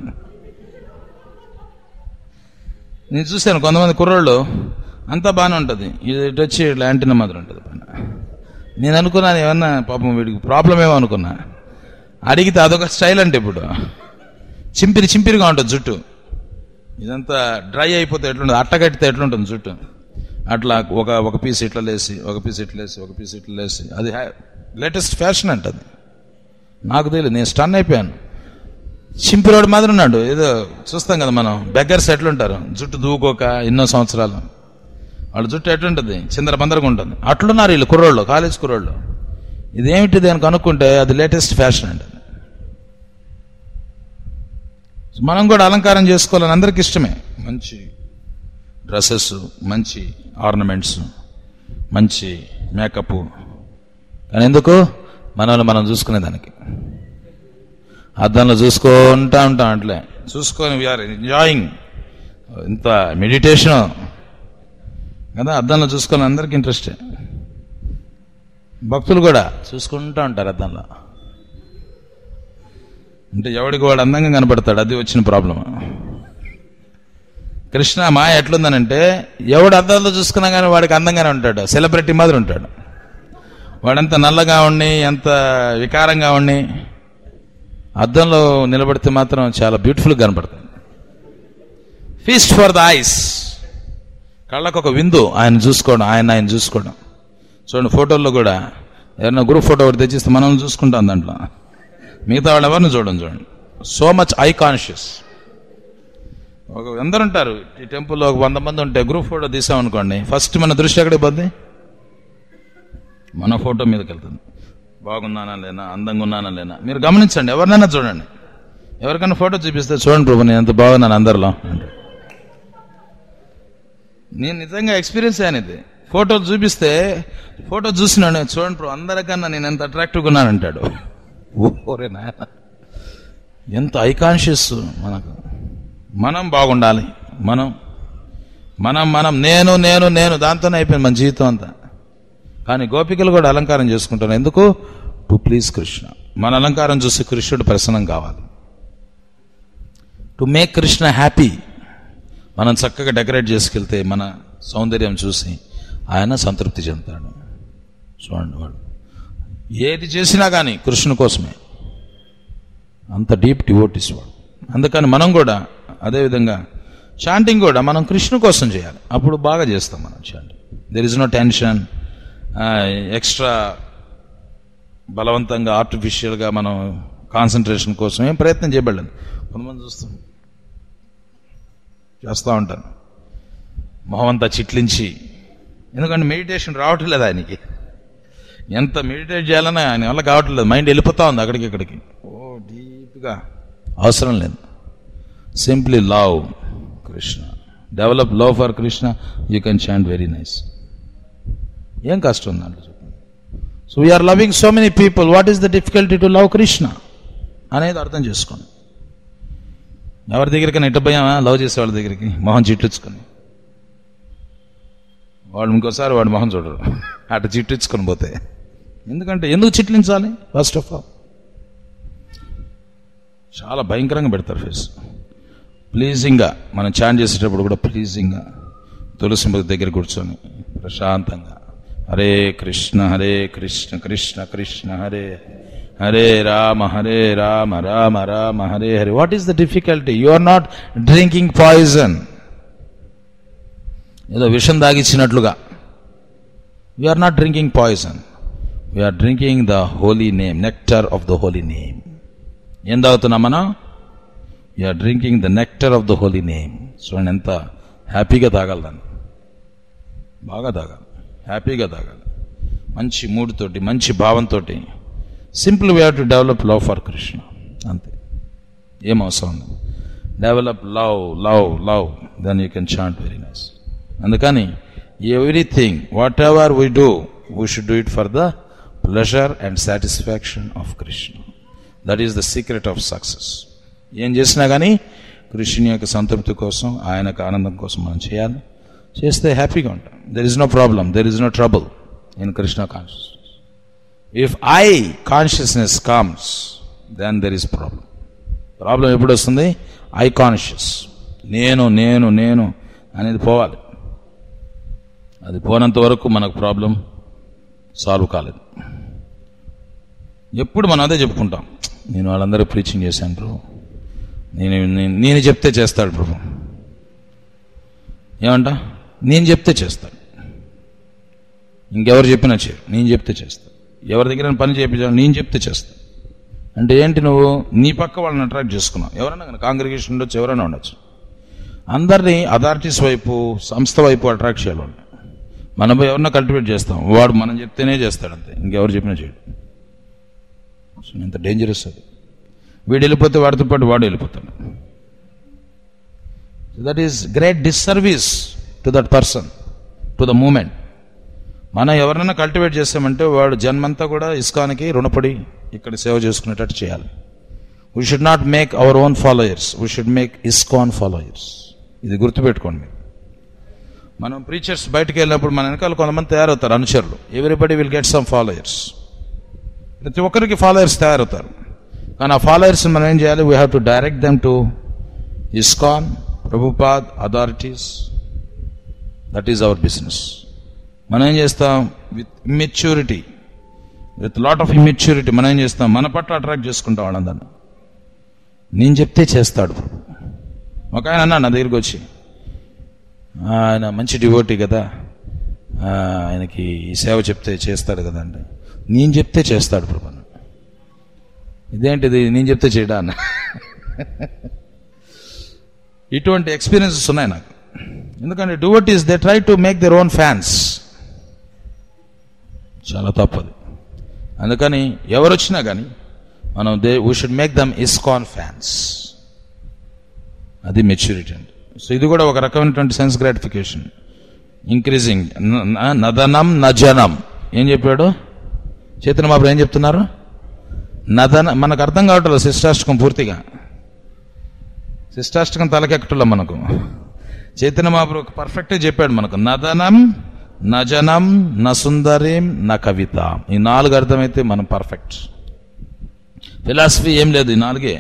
నేను చూశాను కొంతమంది కుర్రోళ్ళు అంతా బాగానే ఉంటుంది ఇది ఇటు వచ్చి ఇట్లా యాంటీనా మాదిరి ఉంటుంది పైన నేను అనుకున్నాను ఏమన్నా పాపం వీడికి ప్రాబ్లం ఏమో అనుకున్నా అడిగితే అదొక స్టైల్ అంటే ఇప్పుడు చింపిరి చింపిరిగా ఉంటుంది జుట్టు ఇదంతా డ్రై అయిపోతే ఎట్లుంటుంది అట్టగట్టితే ఎట్లుంటుంది చుట్టూ అట్లా ఒక ఒక పీస్ ఇట్లా లేసి ఒక పీస్ ఇట్లా లేసి ఒక పీస్ ఇట్లా లేసి అది లేటెస్ట్ ఫ్యాషన్ అంటది నాకు తెలియదు నేను స్టన్ అయిపోయాను చింపిరోడు మాదిరి ఉన్నాడు ఏదో చూస్తాం కదా మనం బెగ్గర్స్ ఎట్లుంటారు జుట్టు దూకోక ఎన్నో సంవత్సరాలు వాళ్ళ జుట్టు ఎట్లుంటుంది చిందర బందరగా ఉంటుంది అట్లున్నారు వీళ్ళు కుర్రోళ్ళు కాలేజ్ కుర్రోళ్ళు ఇదేమిటిది అని కనుక్కుంటే అది లేటెస్ట్ ఫ్యాషన్ అండి మనం కూడా అలంకారం చేసుకోవాలని అందరికి ఇష్టమే మంచి డ్రెస్సెస్ మంచి ఆర్నమెంట్స్ మంచి మేకప్ కానీ ఎందుకు మనల్ని మనం చూసుకునేదానికి అద్దంలో చూసుకుంటా ఉంటాం అట్లే చూసుకొని వీఆర్ ఎంజాయింగ్ ఇంత మెడిటేషన్ కదా అద్దంలో చూసుకొని అందరికి ఇంట్రెస్టే భక్తులు కూడా చూసుకుంటూ ఉంటారు అద్దంలో అంటే ఎవడికి వాడు అందంగా కనపడతాడు అది వచ్చిన ప్రాబ్లం కృష్ణ మాయ ఎట్లుందనంటే ఎవడు అద్దంలో చూసుకున్నా కానీ వాడికి అందంగానే ఉంటాడు సెలబ్రిటీ మాదిరి ఉంటాడు వాడంత నల్లగా ఉండి ఎంత వికారంగా ఉండి అద్దంలో నిలబడితే మాత్రం చాలా బ్యూటిఫుల్గా కనపడుతుంది ఫీస్ట్ ఫర్ ద ఐస్ కళ్ళకు ఒక విందు ఆయన చూసుకోవడం ఆయన ఆయన చూసుకోవడం చూడండి ఫోటోల్లో కూడా ఎవరైనా గ్రూప్ ఫోటో ఒకటి తెచ్చిస్తే మనం చూసుకుంటాం దాంట్లో మిగతా వాళ్ళు ఎవరిని చూడండి చూడండి సో మచ్ ఐ కాన్షియస్ ఒక అందరు ఉంటారు ఈ టెంపుల్లో ఒక వంద మంది ఉంటే గ్రూప్ ఫోటో తీసామనుకోండి ఫస్ట్ మన దృష్టి ఎక్కడికి పోద్ది మన ఫోటో మీదకి వెళ్తుంది బాగున్నానా లేనా అందంగా ఉన్నానా లేనా మీరు గమనించండి ఎవరినైనా చూడండి ఎవరికైనా ఫోటో చూపిస్తే చూడండి ప్రభు నేను ఎంత బాగున్నాను అందరిలో అంటే నేను నిజంగా ఎక్స్పీరియన్స్ అయ్యాను ఇది ఫోటోలు చూపిస్తే ఫోటో చూసినాను చూడండి ప్రభు అందరికన్నా నేను ఎంత అట్రాక్టివ్గా ఉన్నానంటాడు ఓరే నాయన ఎంత ఐకాన్షియస్ మనకు మనం బాగుండాలి మనం మనం మనం నేను నేను నేను దాంతోనే అయిపోయింది మన జీవితం అంతా కానీ గోపికలు కూడా అలంకారం చేసుకుంటారు ఎందుకు టు ప్లీజ్ కృష్ణ మన అలంకారం చూసి కృష్ణుడు ప్రసన్నం కావాలి టు మేక్ కృష్ణ హ్యాపీ మనం చక్కగా డెకరేట్ చేసుకెళ్తే మన సౌందర్యం చూసి ఆయన సంతృప్తి చెందుతాడు చూడండి వాడు ఏది చేసినా కానీ కృష్ణుని కోసమే అంత డీప్ డివోటీస్ వాడు అందుకని మనం కూడా అదేవిధంగా చాంటింగ్ కూడా మనం కృష్ణు కోసం చేయాలి అప్పుడు బాగా చేస్తాం మనం chanting there is no tension extra బలవంతంగా ఆర్టిఫిషియల్గా మనం కాన్సన్ట్రేషన్ కోసం ఏం ప్రయత్నం చేయబడలేదు కొంతమంది చూస్తాం చేస్తూ ఉంటాను మొహం అంతా చిట్లించి ఎందుకంటే మెడిటేషన్ రావట్లేదు ఆయనకి ఎంత మెడిటేట్ చేయాలన్నా ఆయన వల్ల కావట్లేదు మైండ్ వెళ్ళిపోతా ఉంది అక్కడికి ఇక్కడికి ఓ డీప్గా అవసరం లేదు simply love Krishna develop love for Krishna you can chant very nice ఏం కష్టం ఉంది దాంట్లో చెప్పండి so we are loving so many people what is the difficulty to love Krishna అనేది అర్థం చేసుకోండి ఎవరి దగ్గరికి నెట్ట పోయామా లవ్ చేసే వాళ్ళ దగ్గరికి మొహం చిట్లించుకొని వాడు ఇంకోసారి వాడు మొహం చూడరు అటు చిట్లించుకొని పోతే ఎందుకంటే ఎందుకు చిట్లించాలి ఫస్ట్ ఆఫ్ ఆల్ చాలా భయంకరంగా పెడతారు ఫేస్ ప్లీజింగ్గా మనం చాన్ చేసేటప్పుడు కూడా ప్లీజింగ్గా తులసి మొదటి దగ్గర కూర్చొని ప్రశాంతంగా Hare Krishna Hare Krishna Krishna Krishna Hare Hare Rama Hare Rama Rama Rama Hare Hare what is the difficulty you are not drinking poison ఏదో విషం దాగిచ్చినట్లుగా we are not drinking poison we are drinking the holy name nectar of the holy name ఏం తాగుతున్నాం మనం you are drinking the nectar of the holy name చూడండి ఎంత హ్యాపీగా తాగాలి దాన్ని బాగా తాగాలి హ్యాపీగా తాగాలి మంచి మూడుతోటి మంచి భావంతో simple way to develop love for Krishna అంతే ఏం అవసరం లేదు develop love love love then you can chant very nice అందుకని everything whatever we do we should do it for the pleasure and satisfaction of Krishna that is the secret of success ఏం చేసినా కానీ కృష్ణుని యొక్క సంతృప్తి కోసం ఆయనకు ఆనందం కోసం మనం చేయాలి చేస్తే హ్యాపీగా ఉంటాం there is no problem there is no trouble in Krishna consciousness if I consciousness comes then there is problem problem ఎప్పుడు వస్తుంది ఐ కాన్షియస్ నేను నేను నేను అనేది పోవాలి అది పోనంత వరకు మనకు ప్రాబ్లం సాల్వ్ కాలేదు ఎప్పుడు మనం అదే చెప్పుకుంటాం నేను వాళ్ళందరూ ప్రీచింగ్ చేశాను ప్రభు నేను నేను- నేను చెప్తే చేస్తాడు ప్రభు ఏమంట నేను చెప్తే చేస్తాను ఇంకెవరు చెప్పినా చేయరు నేను చెప్తే చేస్తా ఎవరి దగ్గర పని చేయించాను నేను చెప్తే చేస్తా అంటే ఏంటి నువ్వు నీ పక్క వాళ్ళని అట్రాక్ట్ చేసుకున్నావు ఎవరైనా కానీ కాంగ్రిగేషన్ ఉండొచ్చు ఎవరైనా ఉండొచ్చు అందరినీ అథారిటీస్ వైపు సంస్థ వైపు అట్రాక్ట్ చేయాలి వాళ్ళని. మనం పోయి ఎవరన్నా కల్టివేట్ చేస్తాం వాడు మనం చెప్తేనే చేస్తాడు అంతే ఇంకెవరు చెప్పినా చేయడు సో ఎంత డేంజరస్ అది వీడు వెళ్ళిపోతే వాడితో పాటు వాడు వెళ్ళిపోతాడు that is great disservice to that person to the moment మనం ఎవరినైనా కల్టివేట్ చేసామంటే వాడు జన్మంతా కూడా ఇస్కానికి రుణపడి ఇక్కడ సేవ చేసుకునేటట్టు చేయాలి we should not make our own followers we should make ISKCON followers ఇది గుర్తుపెట్టుకోండి మీరు మనం ప్రీచర్స్ బయటకు వెళ్ళినప్పుడు మన వెనకాల కొంతమంది తయారవుతారు అనుచరులు everybody will get some followers ప్రతి ఒక్కరికి ఫాలోయర్స్ తయారవుతారు కానీ ఆ ఫాలోయర్స్ మనం ఏం చేయాలి we have to direct them to ISKCON Prabhupad authorities that is our business మనం ఏం చేస్తాం with immaturity with lot of immaturity మనం ఏం చేస్తాం మన పట్ల అట్రాక్ట్ చేసుకుంటాం వాళ్ళందరినీ నేను చెప్తే చేస్తాడు ప్రభు ఒక ఆయన అన్నాడు నా దగ్గరికి వచ్చి ఆయన మంచి డివోటీ కదా ఆ, ఆయనకి ఈ సేవ చెప్తే చేస్తాడు కదా అంటే నేను చెప్తే చేస్తాడు ప్రభు అన్నాడు. ఇదేంటిది నేను చెప్తే చేయడా అన్న ఇటువంటి ఎక్స్పీరియన్సెస్ ఉన్నాయి నాకు ఎందుకంటే devotees they try to make their own fans చాలా తప్పది అందుకని ఎవరు వచ్చినా కానీ మనం they we should make them ISKCON fans అది మెచ్యూరిటీ అండి సో ఇది కూడా ఒక రకమైనటువంటి సెన్స్ గ్రాటిఫికేషన్ ఇంక్రీజింగ్ నదనం నజనం ఏం చెప్పాడు చేతన బాబు ఏం చెప్తున్నారు నదన మనకు అర్థం కావట్లేదు శిష్టాష్టకం పూర్తిగా శిష్టాష్టకం తలకెక్కటంలో మనకు చైతన్య మహాప్రభు పర్ఫెక్ట్గా చెప్పాడు మనకు నదనం నజనం నసుందరీం న కవిత ఈ నాలుగు అర్థమైతే మనం పర్ఫెక్ట్ ఫిలాసఫీ ఏం లేదు ఈ నాలుగే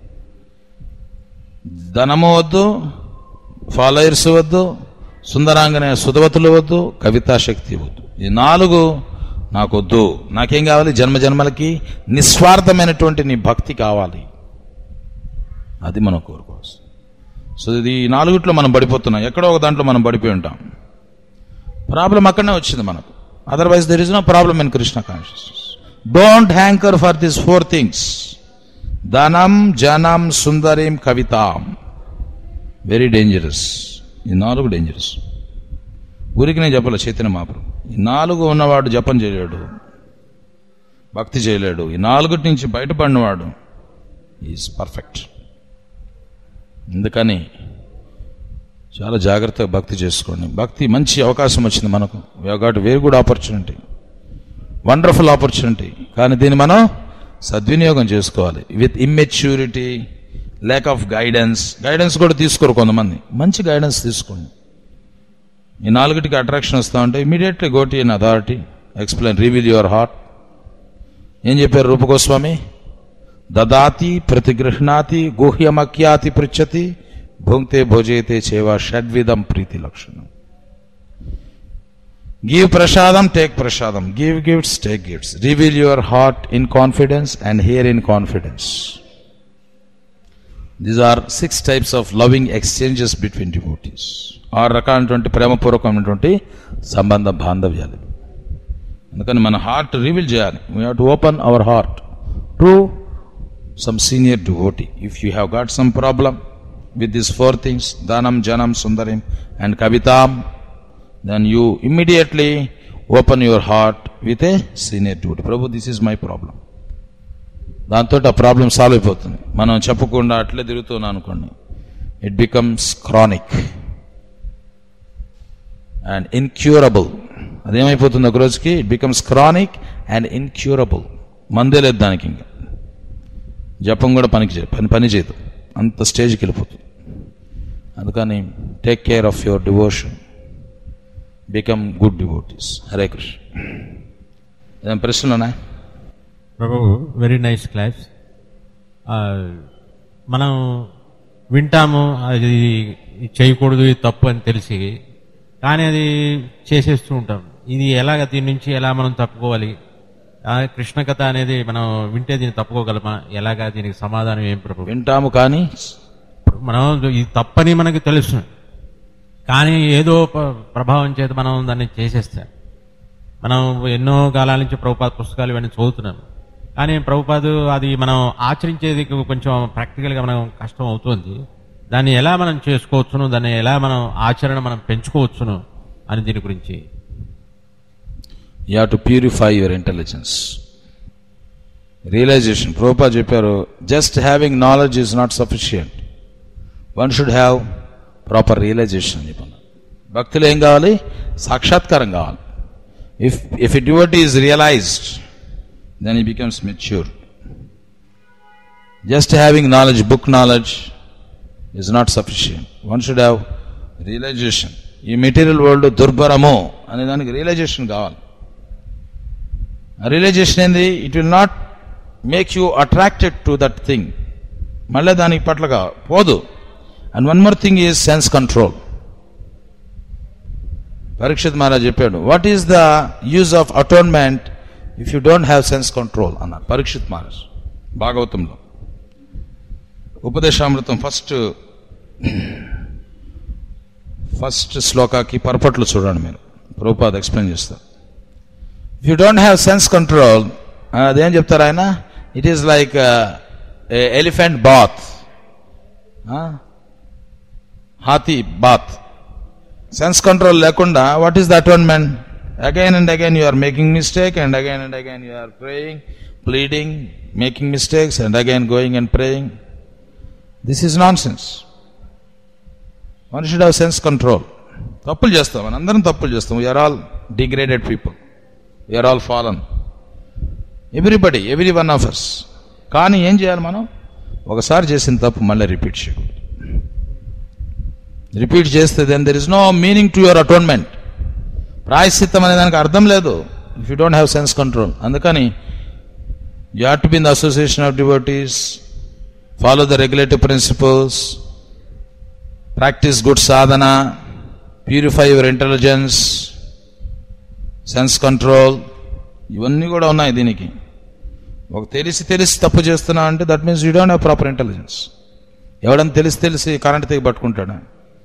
ధనము వద్దు ఫాలోయర్స్ వద్దు సుందరాంగనే సుధవతులు వద్దు కవితా శక్తి వద్దు ఈ నాలుగు నాకొద్దు నాకేం కావాలి జన్మ జన్మలకి నిస్వార్థమైనటువంటి నీ భక్తి కావాలి అది మనం కోరుకోవచ్చు సో ఇది ఈ నాలుగిట్లో మనం పడిపోతున్నాం ఎక్కడో ఒక దాంట్లో మనం పడిపోయి ఉంటాం ప్రాబ్లం అక్కడనే వచ్చింది మనకు otherwise there is no problem in Krishna consciousness don't hanker for this four things ధనం జనం సుందరీం కవితాం వెరీ డేంజరస్ ఈ నాలుగు డేంజరస్ ఊరికి నేను చెప్పలే చైతన్య మాపురం ఈ నాలుగు ఉన్నవాడు జపం చేయలేడు భక్తి చేయలేడు ఈ నాలుగుటి నుంచి బయటపడినవాడు ఈజ్ పర్ఫెక్ట్ అందుకని చాలా జాగ్రత్తగా భక్తి చేసుకోండి భక్తి మంచి అవకాశం వచ్చింది మనకు got very good opportunity wonderful opportunity కానీ దీన్ని మనం సద్వినియోగం చేసుకోవాలి with immaturity lack of guidance guidance కూడా తీసుకోరు కొంతమంది మంచి గైడెన్స్ తీసుకోండి ఈ నాలుగిటికి అట్రాక్షన్ వస్తా ఉంటే immediately go to in authority explain reveal your heart ఏం చెప్పారు రూపగోస్వామి దదాతి ప్రతిగృహ్ణాతి గుహ్యమక్యాతి పృచ్చతి భుంక్తే భోజయతే చేవా షడ్విధం ప్రీతి లక్షణం give prasadam take prasadam give gifts take gifts reveal your heart in confidence and hear in confidence these are six types of loving exchanges between devotees ఆరు రకాలైనటువంటి ప్రేమపూర్వకమైనటువంటి సంబంధ బాంధవ్యాలు అందుకని మన హార్ట్ రివీల్ చేయాలి we have to open our heart to some senior devotee if you have got some problem with this four things దానం జనం సుందరం అండ్ కవితాం then you immediately open your heart with a senior devotee Prabhu this is my problem దాంతో ఆ problem solve అయిపోతుంది మనం చెప్పకుండా అట్లే తిరుగుతున్నాం అనుకోండి it becomes chronic and incurable అదేమైపోతుంది ఒక రోజుకి it becomes chronic and incurable మందే లేదు దానికి ఇంకా జపం కూడా పనికి చే- పని పని చేయదు అంత స్టేజ్కి వెళ్ళిపోతుంది అందుకని take care of your devotion become good devotees Hare Krishna ఏదైనా ప్రశ్నలు ఉన్నాయా ప్రభు వెరీ నైస్ క్లాస్ మనం వింటాము అది చేయకూడదు ఇది తప్పు అని తెలిసి కానీ అది చేసేస్తూ ఉంటాం ఇది ఎలాగ దీని నుంచి ఎలా మనం తప్పుకోవాలి ఆ కృష్ణ కథ అనేది మనం వింటే దీన్ని తప్పుకోగలమా ఎలాగా దీనికి సమాధానం ఏం ప్రభు వింటాము కానీ మనం ఇది తప్పని మనకి తెలుసు కానీ ఏదో ప- ప్రభావం చేత మనం దాన్ని చేసేస్తాం మనం ఎన్నో కాలాల నుంచి ప్రభుపాద పుస్తకాలు ఇవన్నీ చదువుతున్నాం కానీ ప్రభుపాదు అది మనం ఆచరించేది కొంచెం ప్రాక్టికల్గా మనం కష్టం అవుతుంది దాన్ని ఎలా మనం చేసుకోవచ్చును దాన్ని ఎలా మనం ఆచరణ మనం పెంచుకోవచ్చును అని దీని గురించి you have to purify your intelligence realization Prabhupada చెప్పారు just having knowledge is not sufficient one should have proper realization అని చెప్పాను భక్తులు ఏం కావాలి సాక్షాత్కారం కావాలి ఇఫ్ ఇఫ్ ఇట్ యువర్టీ is realized then he becomes mature just having knowledge book knowledge is not sufficient one should have realization ఈ material world దుర్భరము అనే దానికి రియలైజేషన్ కావాలి రియలైజేషన్ ఏంది it will not make you attracted to that thing మళ్ళీ దానికి పట్లగా పోదు and one more thing is sense control Parikshit Maharaj చెప్పాడు what is the use of atonement if you don't have sense control అన్నారు పరీక్షిత్ మహారాజ్ భాగవతంలో ఉపదేశామృతం ఫస్ట్ ఫస్ట్ శ్లోకాకి పర్పట్లు చూడండి మీరు ప్రభుపాద్ ఎక్స్ప్లెయిన్ చేస్తారు if you don't have sense control అదేం చెప్తారు ఆయన it is like elephant bath hathi bath sense control లేకుండా what is the atonement again and again you are making mistake and again and again you are praying pleading making mistakes and again going and praying this is nonsense one should have sense control తప్పులు చేస్తాం మన అందరం తప్పులు చేస్తాం we are all degraded people we are all fallen everybody every one of us కానీ ఏం చేయాలి మనం ఒకసారి చేసిన తప్పు మళ్ళీ రిపీట్ చేయకూడదు రిపీట్ చేస్తే then there is no meaning to your atonement ప్రాయశ్చిత్తం అనే దానికి అర్థం లేదు if you don't have sense control అందుకని you have to be in the association of devotees follow the regulative principles practice good sadhana purify your intelligence sense control ఇవన్నీ కూడా ఉన్నాయి దీనికి ఒక తెలిసి తెలిసి తప్పు చేస్తున్నా అంటే that means you don't have proper intelligence ఎవడని తెలిసి తెలిసి కరెంట్ తెగి పట్టుకుంటాడు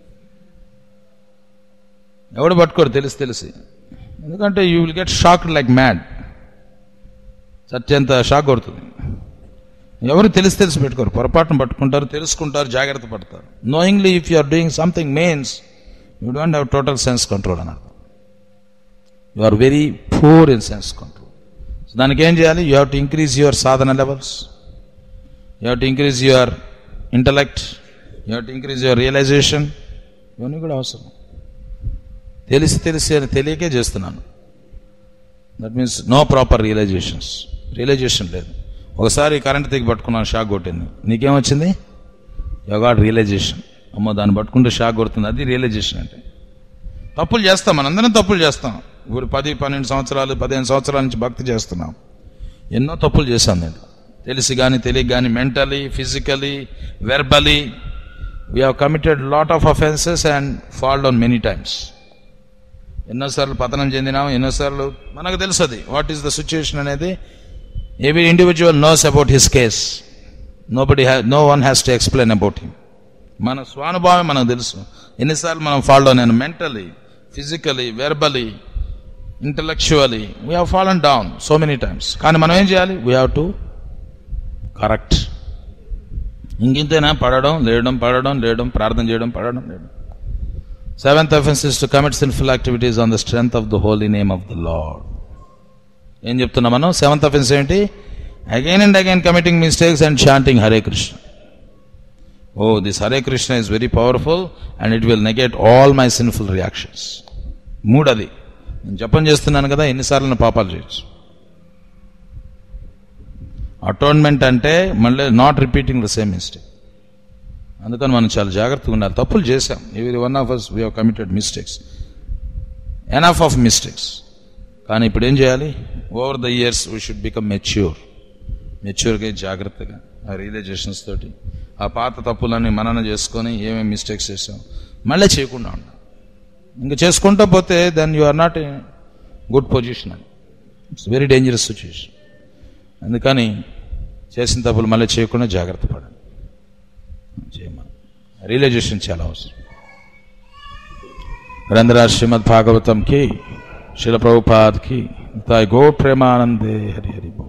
ఎవడు పట్టుకోడు తెలిసి తెలిసి ఎందుకంటే you will get shocked like mad సత్యంత షాక్ కొడుతుంది ఎవరు తెలిసి తెలిసి పెట్టుకోరు పొరపాటును పట్టుకుంటారు తెలుసుకుంటారు జాగ్రత్త పడతారు knowingly if you are doing something means you don't have total sense control అని అర్థం you are very poor in sense control so దానికి ఏం చేయాలి you have to increase your sadhana levels you have to increase your intellect you have to increase your realization ఇవన్నీ కూడా అవసరం తెలిసి తెలిసి అని తెలియకే చేస్తున్నాను that means no proper realizations realization లేదు ఒకసారి కరెంట్ తెగి పట్టుకున్నాను షాక్ కొట్టింది నీకేమొచ్చింది యోగా రియలైజేషన్ అమ్మో దాన్ని పట్టుకుంటే షాక్ కొడుతుంది అది రియలైజేషన్ అంటే తప్పులు చేస్తాం మనందరం తప్పులు చేస్తాం ఇప్పుడు పది పన్నెండు సంవత్సరాలు పదిహేను సంవత్సరాల నుంచి భక్తి చేస్తున్నాం ఎన్నో తప్పులు చేశాను నేను తెలిసి కానీ తెలియక కానీ mentally physically verbally we have committed lot of offences and fall down many times ఎన్నోసార్లు పతనం చెందినాం ఎన్నోసార్లు మనకు తెలుసు అది వాట్ ఈస్ ద సిచ్యుయేషన్ అనేది every individual knows about his case nobody no one has to explain about him మన స్వానుభావం మనకు తెలుసు ఎన్నిసార్లు మనం ఫాల్ డౌన్ అయినా mentally physically verbally intellectually we have fallen down so many times కానీ మనం ఏం చేయాలి వీ హ్యావ్ టు కరెక్ట్ ఇంకింతేనా పడడం లేయడం పడడం లేయడం ప్రార్థన చేయడం పడడం లేయడం seventh offence is to commit sinful activities on the strength of the holy name of the lord ఏం చెప్తున్నాం మనం సెవెంత్ అఫెన్స్ ఏంటి again and again committing mistakes and chanting Hare Krishna oh this Hare Krishna is very powerful and it will negate all my sinful reactions మూడది నేను జపం చేస్తున్నాను కదా ఎన్నిసార్లు నా పాపాలు చేయొచ్చు అటోన్మెంట్ అంటే మళ్ళీ not repeating the same mistake అందుకని మనం చాలా జాగ్రత్తగా ఉండాలి తప్పులు చేశాం ఎవరి one of us we have committed mistakes enough of mistakes కానీ ఇప్పుడు ఏం చేయాలి over the years we should become mature మెచ్యూర్గా జాగ్రత్తగా ఆ రియలైజేషన్స్ తోటి ఆ పాత తప్పులన్నీ మనన చేసుకొని ఏమేమి మిస్టేక్స్ చేసాం మళ్ళీ చేయకుండా ఉండాలి ఇంకా చేసుకుంటా పోతే then you are not a good position అని ఇట్స్ వెరీ డేంజరస్ సిచ్యుయేషన్ అందుకని చేసిన తప్పులు మళ్ళీ చేయకుండా జాగ్రత్త పడండి చేయమని రియలైజేషన్ చాలా అవసరం గ్రంథరా శ్రీమద్ భాగవతం కి శిల ప్రభుపాద్ కి గో ప్రేమానందే హరి హరి బోల్